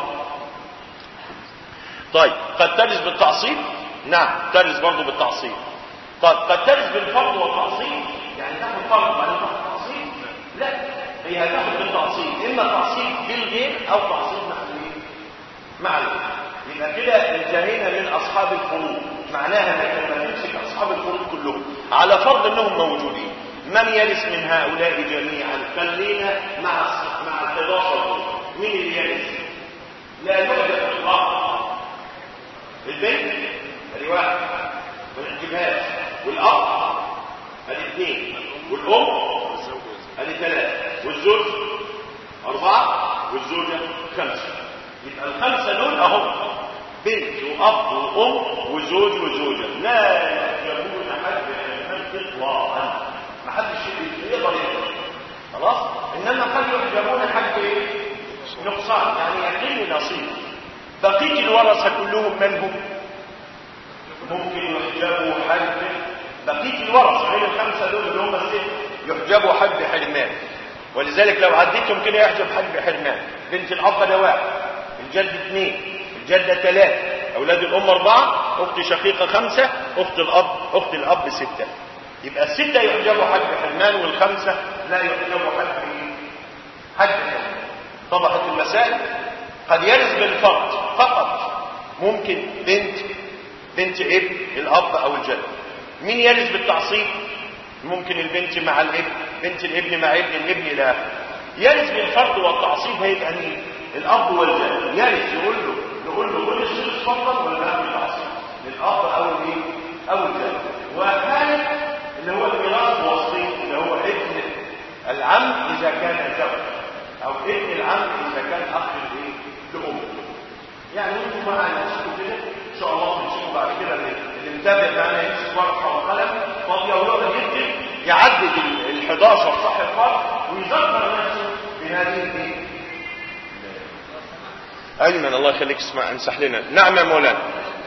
طيب قد ترث بالتعصيب نعم ترث برضه بالتعصيب طيب قد ترث بالفرض والتعصيب يعني تاخد فرض بعد تاخد تعصيب لا هي هتاخد بالتعصيب اما تعصيب بالغير او تعصيب مع الايه مع الغير يبقى كده انتهينا من اصحاب الفروض معناها انك لما تمسك اصحاب الفروض كلهم على فرض انهم موجودين من يرث من هؤلاء جميعا خلينا مع مع ال 11 مين اللي يرث لا يوجد اطلاقا البنت ادي واحد ما نحجبهاش والاب ادي اثنين والام ادي ثلاثه والزوج اربعه والزوجه خمسه يبقى الخمسه دول اهم بنت واب وام وزوج وزوجه لا يحجبون حد من اطلاقا ما حدش يقدر يقدر خلاص انما قد يحجبون حد ايه نقصان يعني يقل نصيب بقيه الورثه كلهم من هم ممكن يحجبوا حد بقيه الورثه غير الخمسه دول اللي هم الست يحجبوا حد بحرمان ولذلك لو عديتهم كده يحجب حد بحرمان بنت الاب ده واحد الجد اثنين الجده ثلاثه اولاد الام اربعه اخت شقيقه خمسه اخت الاب اخت الاب سته يبقى الستة يحجبوا حد حرمان والخمسة لا يحجبوا حد حد حرمان طبقت المسائل قد يرث بالفرد فقط ممكن بنت بنت ابن الأب أو الجد مين يرث بالتعصيب ممكن البنت مع الابن بنت الابن مع ابن الابن إلى آخره يرث بالفرد والتعصيب هيبقى مين الأب والجد يرث يقول له يقول له قول الثلث فضلا ولا لا بالتعصيب للأب أو الايه أو الجد وحالة اللي هو الميراث الوصي اللي هو ابن العم اذا كان زوج او ابن العم اذا كان اخ لايه لام يعني انتم معانا نشوفوا كده ان شاء الله نشوفوا بعد كده اللي متابع معانا يمسك ورقه وقلم فاضيه ويقدر يكتب يعدد ال 11 صح الفرق ويذكر نفسه بهذه الايه ايمن الله يخليك اسمع انسح لنا نعم يا مولانا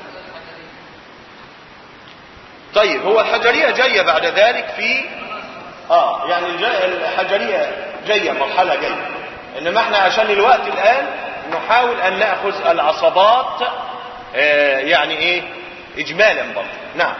طيب هو الحجرية جاية بعد ذلك في اه يعني الحجرية جاية مرحلة جاية انما احنا عشان الوقت الان نحاول ان نأخذ العصبات آه يعني ايه اجمالا برضه نعم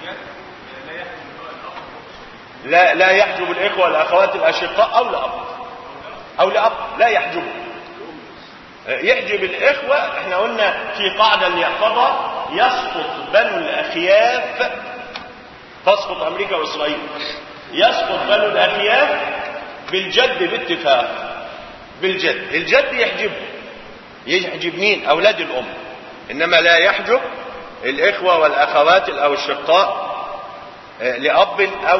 لا لا يحجب الاخوة والاخوات الاشقاء او لاب او لاب لا يحجب يحجب الاخوة احنا قلنا في قاعدة ليحفظها يسقط بنو الاخياف تسقط امريكا واسرائيل يسقط بنو الاخياف بالجد باتفاق بالجد الجد يحجب يحجب مين اولاد الام انما لا يحجب الاخوه والاخوات او الشقاء لاب او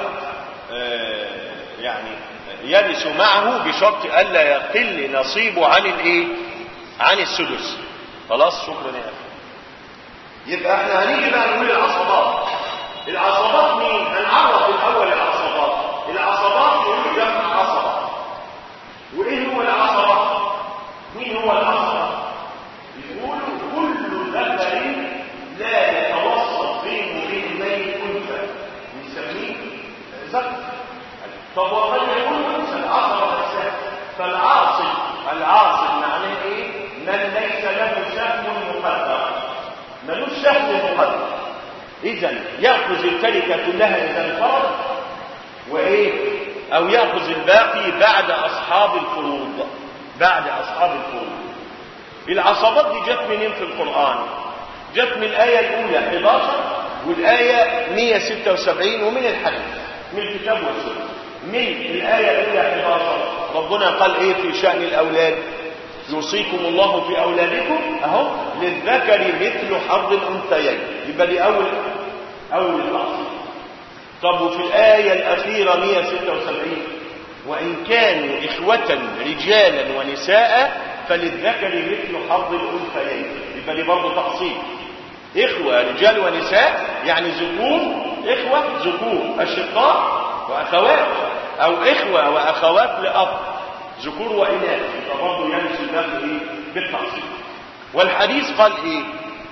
يعني يرث معه بشرط الا يقل نصيبه عن الايه عن السدس خلاص شكرا يا اخي يبقى احنا هنيجي بقى نقول العصبات العصبات مين هنعرف الاول العصبات العصبات يقولوا جمع عصبه وايه هو العصبه مين هو العصبه يقولوا كل ذكر لا يتوسط بين رجلي انثى نسميه ذكر طب وقد يكون انثى العصبه نفسها فالعاصب العاصب معناه ايه من ليس له شكل مقدر ملوش شكل مقدر اذا ياخذ التركه كلها اذا انفرد وايه او ياخذ الباقي بعد اصحاب الفروض بعد اصحاب الفروض العصبات دي جت منين في القران جت من الايه الاولى 11 والايه 176 ومن الحديث من الكتاب والسنه من الايه الاولى 11 ربنا قال ايه في شان الاولاد يوصيكم الله في اولادكم اهو للذكر مثل حظ الانثيين يبقى دي اول اول التعصيب طب وفي الايه الاخيره 176 وان كانوا اخوه رجالا ونساء فللذكر مثل حظ الانثيين يبقى دي برضه تقسيم اخوه رجال ونساء يعني ذكور اخوه ذكور اشقاء واخوات او اخوه واخوات لاب ذكور واناث يبقى برضه يمشي الباب ايه بالتقسيم والحديث قال ايه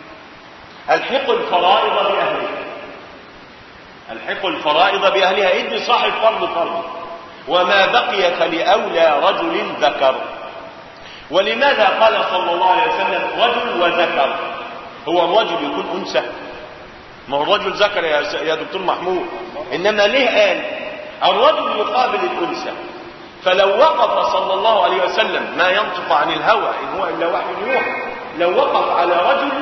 الحقوا الفرائض باهلها الحقوا الفرائض باهلها ادي صاحب فرض فرض وما بقي فلاولى رجل ذكر ولماذا قال صلى الله عليه وسلم رجل وذكر هو الرجل يكون انثى ما هو الرجل ذكر يا يا دكتور محمود انما ليه قال الرجل يقابل الانثى فلو وقف صلى الله عليه وسلم ما ينطق عن الهوى ان هو الا وحي يوحى لو وقف على رجل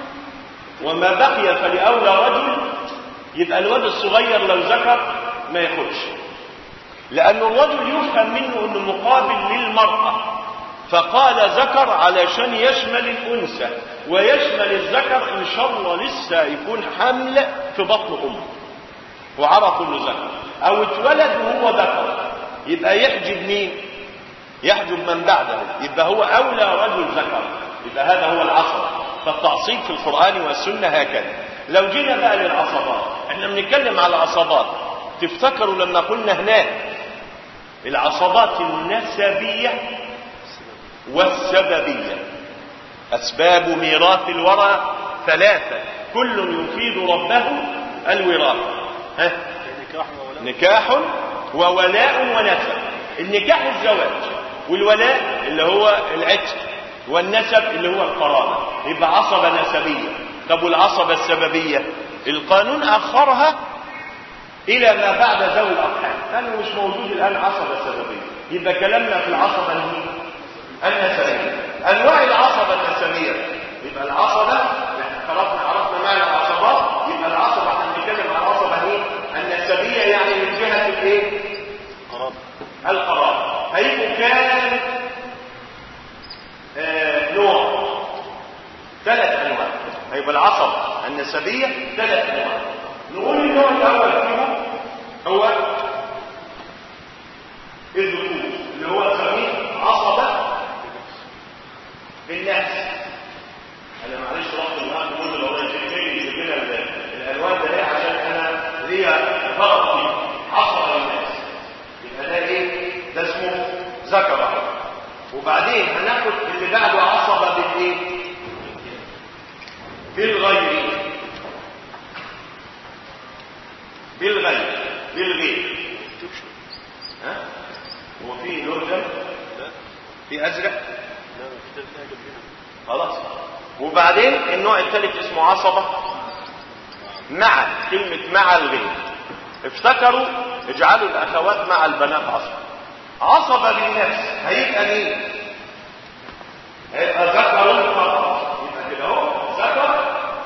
وما بقي فلاولى رجل يبقى الواد الصغير لو ذكر ما ياخدش لأن الرجل يفهم منه أنه مقابل للمرأة فقال ذكر علشان يشمل الأنثى ويشمل الذكر إن شاء الله لسه يكون حمل في بطن أمه وعرف أنه ذكر أو اتولد وهو ذكر يبقى يحجب مين؟ يحجب من بعده يبقى هو أولى رجل ذكر يبقى هذا هو العصر فالتعصيب في القرآن والسنة هكذا لو جينا بقى للعصبات احنا بنتكلم على العصبات تفتكروا لما قلنا هناك العصبات النسبية والسببية أسباب ميراث الورى ثلاثة كل يفيد ربه الوراثة ها؟ نكاح وولاء ونسب النكاح الزواج والولاء اللي هو العتق والنسب اللي هو القرابة يبقى عصبة نسبية طب والعصبة السببية القانون أخرها إلى ما بعد ذوي الأرحام لأنه مش موجود الآن عصبة سببية يبقى كلامنا في العصبة النسبية أنواع العصبة النسبية يبقى العصبة احنا خلاص عرفنا معنى العصبات يبقى العصبة احنا بنتكلم عن العصبة هي النسبية يعني من جهة الايه؟ قرابة القرابة هيبقوا كام آه نوع ثلاث انواع هيبقى العصبة النسبية ثلاث انواع نقول النوع الاول فيهم هو الذكور اللي هو نسميه عصبة بالنفس انا معلش رحت النهارده كل لو انا جبت يجيب لنا الالوان ده ليه عشان انا ليا فرق فيه عصبة بالنفس يبقى ده ايه ده اسمه ذكر وبعدين هناخد اللي بعده عصبة بالايه بالغير بالغير بالغير ها هو في لون ده في ازرق لا كده فيها جنبنا خلاص وبعدين النوع الثالث اسمه عصبة مع كلمة مع الغير افتكروا اجعلوا الاخوات مع البنات عصبة عصبة بالنفس هيبقى مين هيبقى ذكر فقط يبقى كده اهو ذكر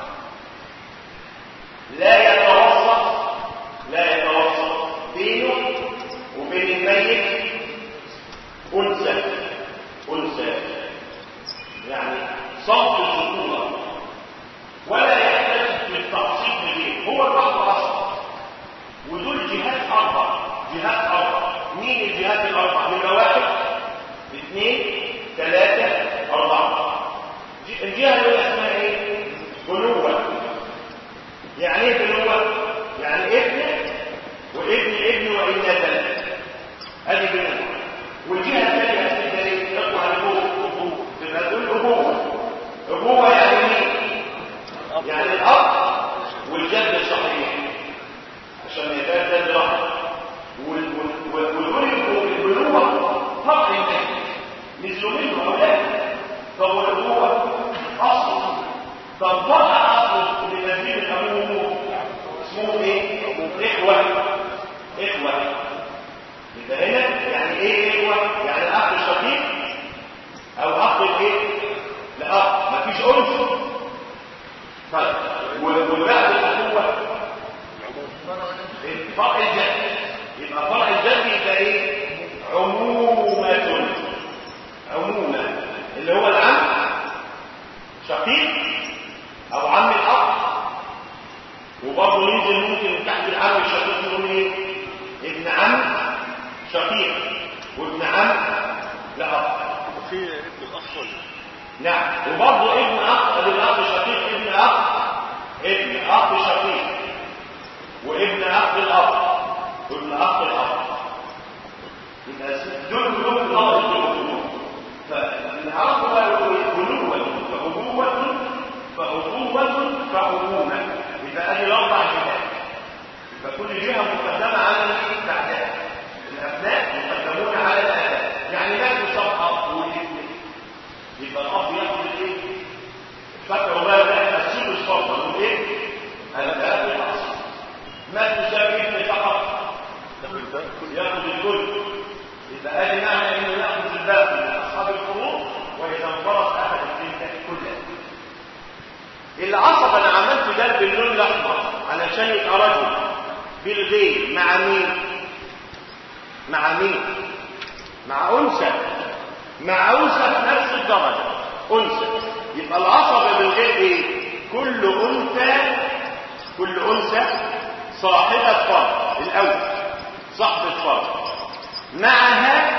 لا يتوسط لا يتوسط بينه وبين الميت انثى انثى يعني صوت الذكورة ولا يحتاج للتعصيب لديه هو لوحده عصب ودول جهات أربع جهات أربع مين الجهات الأربع؟ نمرة واحد اثنين ثلاثة أربعة ج- الجهة الأولى اسمها إيه؟ بنوة يعني إيه بنوة؟ وإنا ثلاثة هذه بنوة والجهة الثانية هتبقى ايه؟ تطلع لفوق تبقى تقول أبوة أبوة يعني ايه؟ يعني الأب والجد الصحيح عشان يبقى ده الرحم والولد البنوة فرق الناس نزلوا منه أولاد طب والأبوة أصل طب فرع أصل لنزيل الأبوه اسمه ايه؟ إخوة إخوة يبقى هنا يعني ايه إخوة؟ يعني أخ شقيق أو أخ ايه؟ لأخ مفيش أنس طيب والبعد الأخوة فرع الجد يبقى فرع الجد يبقى ايه؟ عمومة عمومة اللي هو العم شقيق او عم الاب وبرضه ينزل ممكن تحت العم الشقيق يقول ايه ابن عم شقيق وابن عم لاب وفي ابن الاخ ولا نعم وبرضه ابن اخ للاخ شقيق ابن اخ ابن اخ شقيق وابن اخ الاب وابن اخ الاب يبقى دول دول الاب دول فالعرض بلوة فأبوة فأخوة فأمومة يبقى أدي الأربع جهات يبقى كل جهة مقدمة على الإيه بعدها الأبناء مقدمون على الآباء يعني لا تصاب أب والابن يبقى الأب ياخد الإيه؟ فاكروا بقى ده السوق الصفر والإيه؟ الآب الأصل ما تساوي ابن فقط ياخد الكل يبقى ادي معنى انه ياخذ الباقي من اصحاب الفروض واذا انفرط احد التلك كلها العصب انا عملت ده باللون الاحمر علشان يبقى رجل بالغير مع مين مع مين مع انثى مع انثى في نفس الدرجه انثى يبقى العصب بالغير ايه كل انثى كل انثى صاحبه فرد الاول صاحبه فرد معها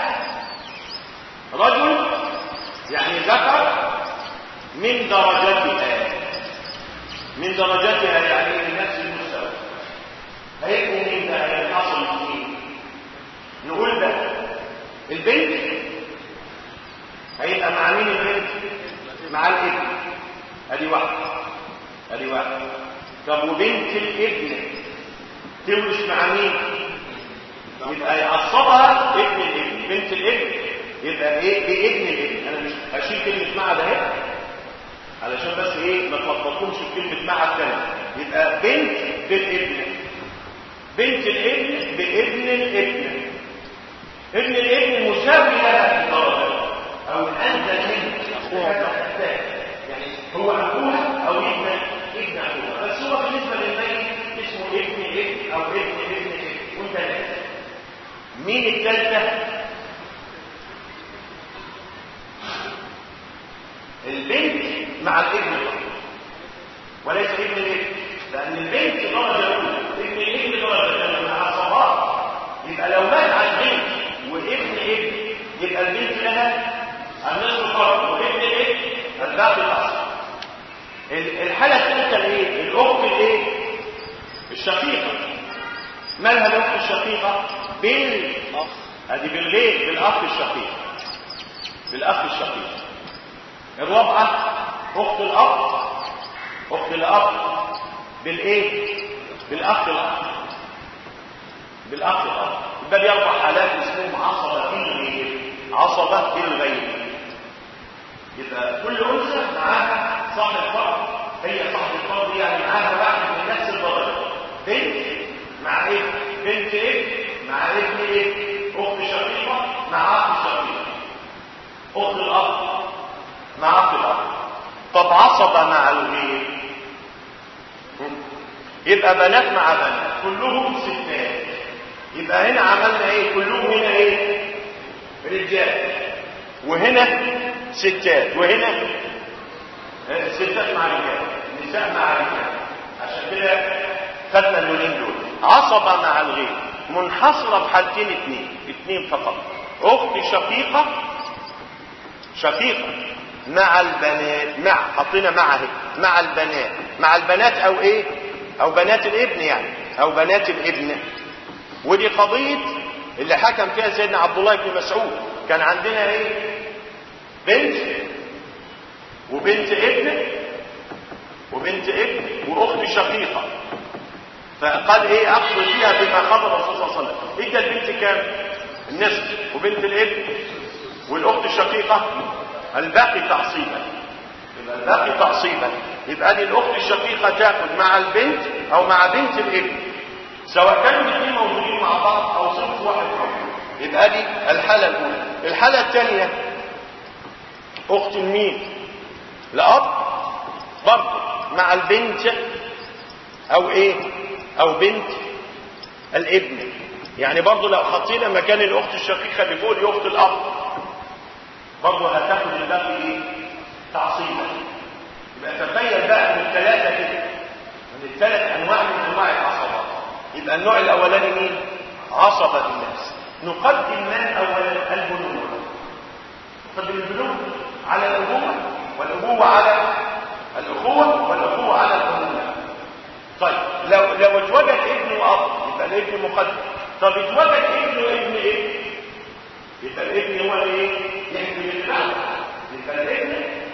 رجل يعني ذكر من درجتها من درجتها يعني من نفس المستوى هيكون مين ده هينحصل مين نقول ده البنت هيبقى مع مين البنت مع الابن ادي واحده ادي واحده طب وبنت الابن تورث مع مين يبقى يعصبها ابن الابن بنت الابن يبقى ايه بابن الابن انا مش هشيل كلمه مع ده هنا علشان بس ايه ما تلخبطكمش في كلمه مع الثانيه يبقى بنت بالابن بنت الابن بابن الابن ابن الابن مساوي لها في الدرجه او الانزل منه هذا الحساب يعني هو اخوها او ابن ابن اخوها بس هو بالنسبه للميت اسمه ابن ابن او ابن ابن ابن وانت ناس مين الثالثة البنت مع الابن الأول وليس ابن الابن لأن البنت درجة أولى ابن الابن درجة ثانية مع الصغار يبقى لو مات عن بنت وابن ابن يبقى البنت لها النصف فرق وابن الابن الباقي الأصل الحالة الثالثة الايه؟ الأخت الايه؟ الشقيقة مالها الأخت الشقيقة؟ بالاخ ادي بالغير بالاخ الشقيق بالاخ الشقيق الرابعه اخت الاب اخت الاب بالايه بالاخ الاب بالاخ الاب يبقى دي اربع حالات اسمهم عصبه بالغير عصبه بالغير يبقى كل انثى معاها صاحب فرد هي صاحب الفرد يعني معاها واحد من نفس الدرجه بنت مع ايه بنت ايه مع ابن ايه اخت شقيقه مع اخ شقيق اخت الاب مع اخ الاب طب عصبه مع الغير يبقى بنات مع بنات كلهم ستات يبقى هنا عملنا ايه كلهم هنا ايه رجال وهنا ستات وهنا ستات مع رجال نساء مع رجال عشان كده خدنا اللونين دول عصبه مع الغير منحصرة بحالتين اثنين اثنين فقط اخت شقيقة شقيقة مع البنات مع حطينا معها مع البنات مع البنات او ايه او بنات الابن يعني او بنات الابن ودي قضية اللي حكم فيها سيدنا عبد الله بن مسعود كان عندنا ايه بنت وبنت ابن وبنت ابن واخت شقيقة فقال ايه اقضي فيها بما قضى الرسول صلى الله عليه وسلم ادى البنت كام النصف وبنت الابن والاخت الشقيقة الباقي تعصيبا يبقى الباقي تعصيبا يبقى دي الاخت الشقيقة تاخد مع البنت او مع بنت الابن سواء كانوا الاثنين موجودين مع بعض او صنف واحد منهم يبقى دي الحالة الاولى الحالة الثانية اخت المين لأب برضه مع البنت او ايه او بنت الابن يعني برضه لو حطينا مكان الاخت الشقيقه اللي فوق دي اخت الاب برضه هتاخد الباقي ايه تعصيبا يبقى تخيل بقى من الثلاثه كده من الثلاث انواع من انواع العصبات يبقى النوع الاولاني مين عصبه الناس نقدم من اولا البنوه نقدم البنوه على الابوه والابوه على الاخوه والاخوه على الامومه طيب لو لو اتوجد ابن واب يبقى الابن مقدم طب اتوجد ابن وابن ايه يبقى الابن هو الايه يحمل البعض يبقى الابن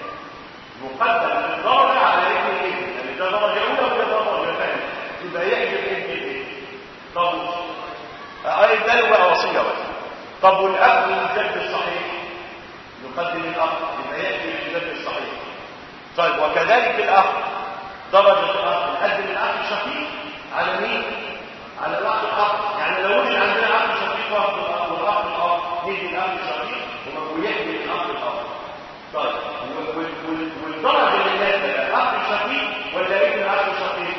مقدم في الدرجه على ابن الابن يعني ده درجه اولى وده درجه ثانيه يبقى يحمل ابن الايه طب اي ده له بقى وصيه بقى طب والاب الجد الصحيح نقدم الاخ يبقى ياتي الجد الصحيح طيب وكذلك الاخ درجة الأخ نقدم الأخ الشقيق على مين؟ على الأخ الأخ يعني لو وجد عندنا أخ شقيق واحد والأخ الأخ ندي الأخ الشقيق ويحمي الأخ الأخ طيب والدرجة اللي نازلة أخ شقيق ولا ابن أخ شقيق؟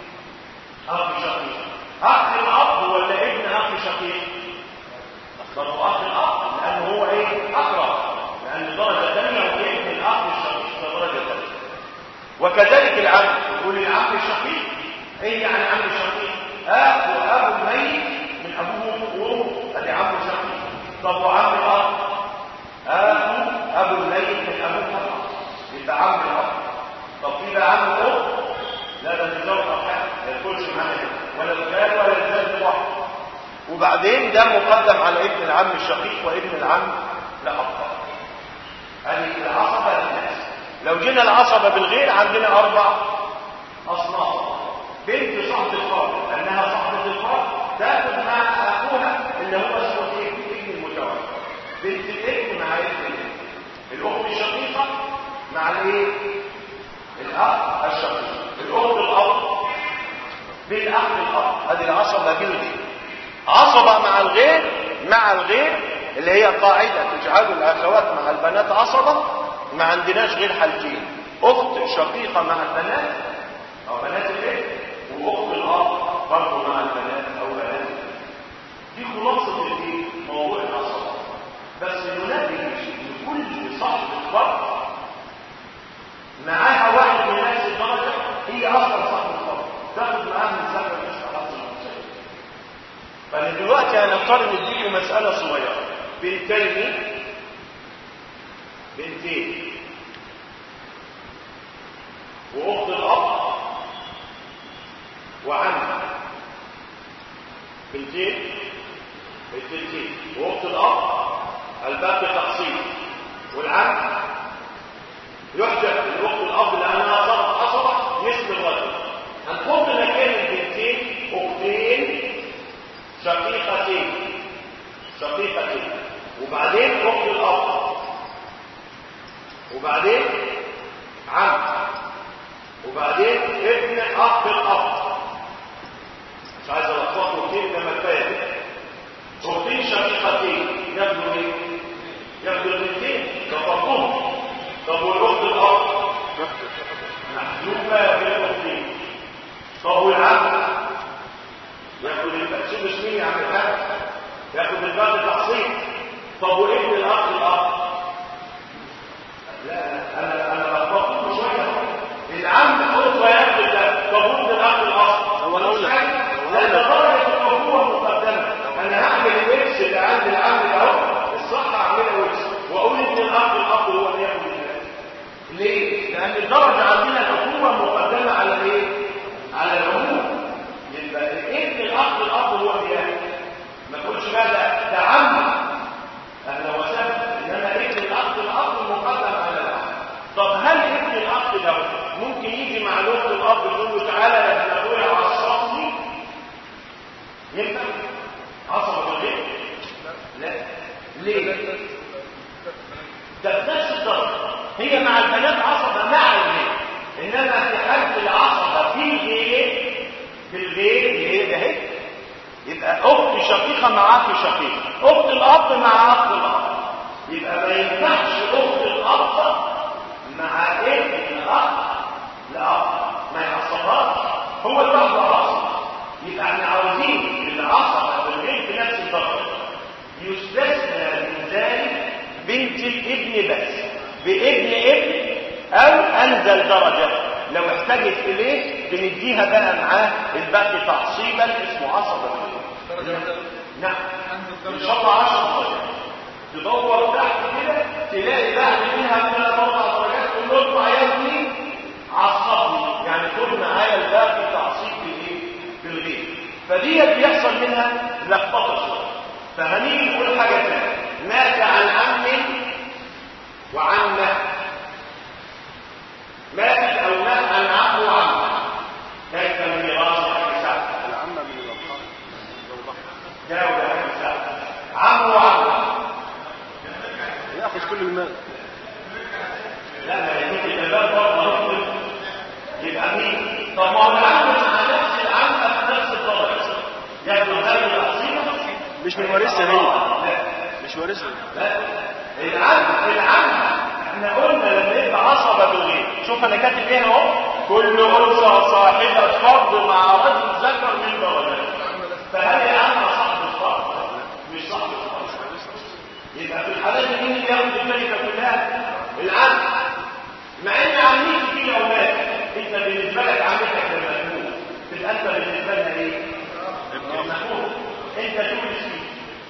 أخ شقيق أخ الأب ولا ابن أخ شقيق؟ برضه أخ الأب لأنه هو إيه؟ أقرب لأن درجة ثانية وابن الأخ الشقيق درجة ثانية وكذلك العم يقول العم الشقيق ايه يعني عم الشقيق اب واب الميت من ابوه وامه ادي عم الشقيق طب وعم الاب اب ابو الميت من ابوه يبقى عم الاب طب في بقى عم الام لا ده نزار ارحام ما يدخلش معانا ولا الجار ولا الجار واحد وبعدين ده مقدم على ابن العم الشقيق وابن العم لا ابطال هذه العصبه للناس لو جينا العصبة بالغير عندنا أربع أصناف بنت صاحبة الفرد لأنها صاحبة الفرد تأخذ مع أخوها اللي هو اسمه إيه؟ ابن المتوفى بنت الابن مع ابن الابن الأخت الشقيقة مع الإيه؟ الأخ الشقيق الأخت الأب بالأخ الأب هذه العصبة بالغير عصبة مع الغير مع الغير اللي هي قاعدة تجعل الأخوات مع البنات عصبة ما عندناش غير حالتين اخت شقيقه مع البنات او بنات الابن واخت الاب برضه مع البنات او بنات الابن دي خلاصه الايه موضوع العصبه بس ننبه ان كل صاحب فرد معاها واحد من نفس الدرجه هي اصلا صاحب الفرد تاخد معاها من سبب مش خلاص المسائل فانا دلوقتي هنضطر نديكم مساله صغيره بنتين بنتين واخت الاب وعم بنتين بنتين واخت الاب الباقي تقسيم والعم يحجب الاخت الاب لانها صارت عصبه مثل الرجل هنحط مكان البنتين اختين شقيقتين شقيقتين وبعدين اخت الاب وبعدين عم وبعدين ابن اخ الاب مش عايز الخطوه كتير لما كفايه اختين شقيقتين ياخدوا ايه ياخدوا الاثنين كفرهم طب والاخت الاب محلوفه بالاختين طب والعم ياخد التقسيم اسمي عم الحاج ياخد الباقي تقسيم طب وابن الاخ الاب لا هي مع البنات عصبة مع الغير إنما في حالة العصبة في الغير في الغير اللي هي ده هي يبقى أخت شقيقة مع أخ شقيق أخت الأب مع أخ الأب يبقى ما ينفعش أخت الأب مع ابن الأخ لا ما يعصبهاش هو الأب عصب يبقى احنا عاوزين العصب والغير في نفس الدرجة يستثنى من ذلك بنت الابن بس بابن ابن او انزل درجة لو احتاجت اليه بنديها بقى معاه الباقي تعصيبا اسمه عصبة نعم ان شاء الله 10 درجات تدور تحت كده تلاقي بعد منها ثلاث اربع درجات كلهم عيال مين عصبني يعني كل معايا الباقي تعصيب بالايه بالغير فدي بيحصل منها لخبطه شويه فهنيجي نقول حاجه ثانيه مات عن عم وعمه ماتت او مات عن عم وعمه كيف الميراث يا سعد العامة من الأرحام لو ضحى جاوب يا سعد عم وعمه يأخذ كل المال لا ما يكون الباب برضه يبقى مين طب ما هو العم مع نفس العم في نفس الدرجه ياخدوا هذه الاصيله مش من وارثها هي لا مش وارثها لا العم العم احنا قلنا لما يبقى عصبة بالغير شوف انا كاتب ايه اهو كل انثى صاحبة فرض مع رجل ذكر من درجات فهل العم صاحب الفرض مش صاحب الفرض يبقى في الحالات دي مين اللي ياخد الملكة كلها العم مع ان عمتي دي لو مات انت بالنسبة لك عمتك لما تموت تبقى انت بالنسبة لنا ايه؟ محمود انت تقول فيه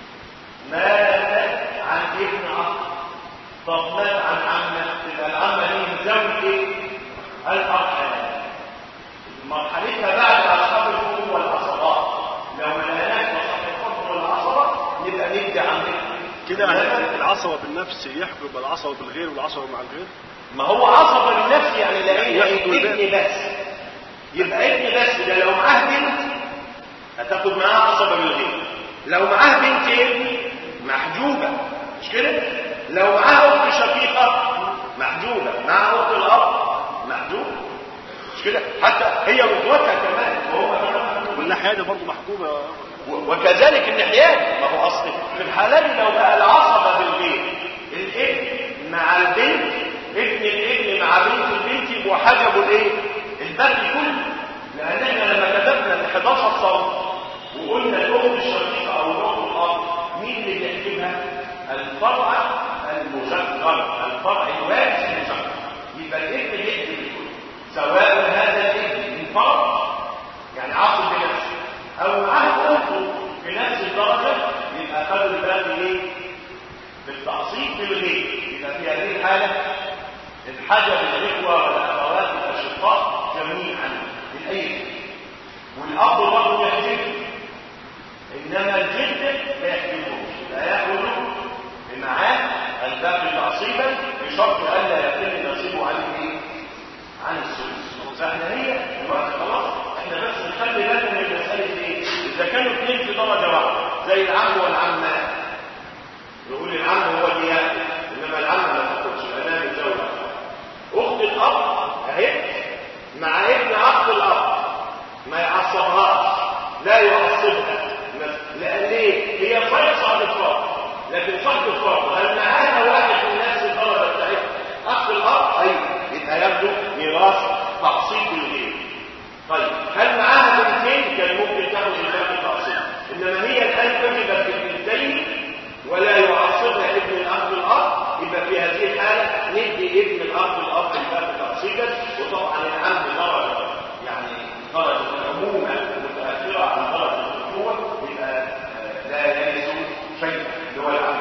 مات عن ابن عم طب مات عن عمه تبقى العمه دي من زوج ايه؟ الارحام مرحلتها بعد اصحاب الحكم والعصبات لو ما لقيناش اصحاب الحكم والعصبات يبقى ندي عمتها كده يعني العصبة بالنفس يحجب العصبة بالغير والعصبة مع الغير ما هو عصبة للنفس يعني لقينا ياخد ايه الباقي. ابن بس يبقى ابن بس ده لو معاه بنت هتاخد معاه عصبة بالغير لو معاه بنت ابن محجوبة مش كده لو معاه اخت شقيقة محجوبة معاه اخت الاب محجوبة مش كده حتى هي واخواتها كمان وهو كمان محجوب. والناحية دي برضه محجوبة و- وكذلك النحيان ما هو اصل في الحالات لو بقى العصبه بالبيت الابن مع البنت ابن الابن مع بنت البنت يبقوا حجبوا الايه الباقي كله لان احنا لما كتبنا ال 11 صوت وقلنا الاخت الشقيقه او الاخت الاب مين اللي بيحجبها الفرع المذكر الفرع الوارث المذكر يبقى الابن يحجب الكل سواء هذا الابن من فرع يعني عاصم بنفسه او معاه اخته بنفس الدرجه يبقى خدوا الباقي ايه بالتعصيب بالغير يبقى في هذه الحاله انحجب الاخوه والاخوات والاشقاء جميعا من اي شيء والاب برضه يحجب انما الجد لا يحجبهمش لا ياخذ معاه الباقي تعصيبا بشرط الا يتم نصيبه عن ايه عن السدس فاحنا هي الوقت خلاص احنا بس نخلي بالنا من مساله ايه اذا كانوا اثنين في درجه واحده زي العم والعمات نقول العم هو اللي ياخد انما العم ما تاخدش امام الزوج اخت الاب اهي مع ابن اخت الاب ما يعصبهاش لا يعصبها لان ليه هي صحيح صاحب الفرد لكن صاحب الفرد هل معاها واحد من نفس الدرجه بتاعتها اخت الاب ايوه يبقى ياخدوا ميراث تقسيط الغير طيب هل معاها بنتين كان ممكن تاخد الباقي تقسيط انما هي الان كتبت بالبنتين ولا يعصبها ابن الاخ الاب يبقى في هذه الحاله ندي ابن الاخ الاب الباقي تقسيطا وطبعا العم درجه يعني درجه العمومه متاثره عن درجه القوه يبقى آه، لا يرث شيئا اللي هو العم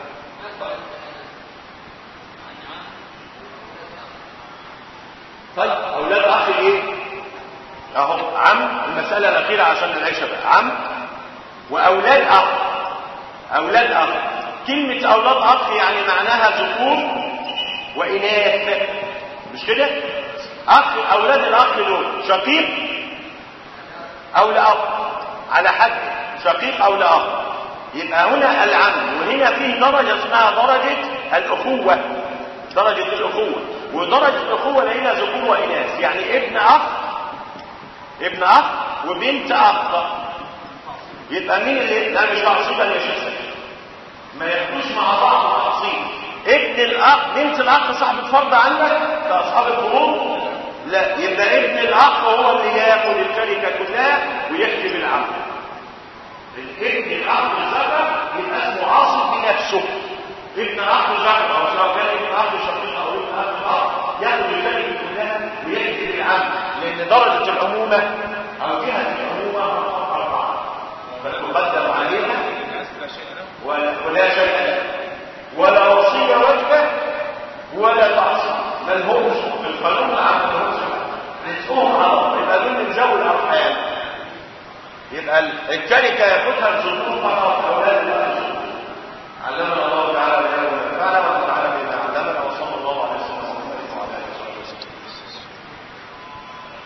طيب اولاد اخ ايه اهو عم المساله الاخيره عشان نعيشها بقى عم واولاد اخ اولاد اخ كلمه اولاد اخ يعني معناها ذكور واناث مش كده اخ اولاد الاخ دول شقيق او لاب على حد شقيق او لاب يبقى هنا العم وهنا فيه درجه اسمها درجه الاخوه درجة الأخوة ودرجة الأخوة لقينا ذكور وإناث يعني ابن أخ ابن أخ وبنت أخ يبقى مين اللي لا مش تعصيبا يا شيخ سيد. ما ياخدوش مع بعض تعصيب ابن الأخ بنت الأخ صاحبة فرض عندك كأصحاب الفروض لا يبقى ابن الأخ هو اللي ياخد الشركة كلها ويكتب العقد الابن الأخ الذكر يبقى اسمه عاصم بنفسه ابن أخ ذكر أو سواء كان ابن أخ شقيق أو ابن أخ الأخ ياخد الشركة كلها ويكتب العقد لأن درجة العمومة أو جهة العمومة أربعة فتقدم عليها ولا ولا شيء له ولا وصية وجبة ولا تعصيب بل هم في القانون العام هم رزقهم على الله يبقى دول من ذوي الأرحام يبقى التركة ياخدها الذكور فقط أولاد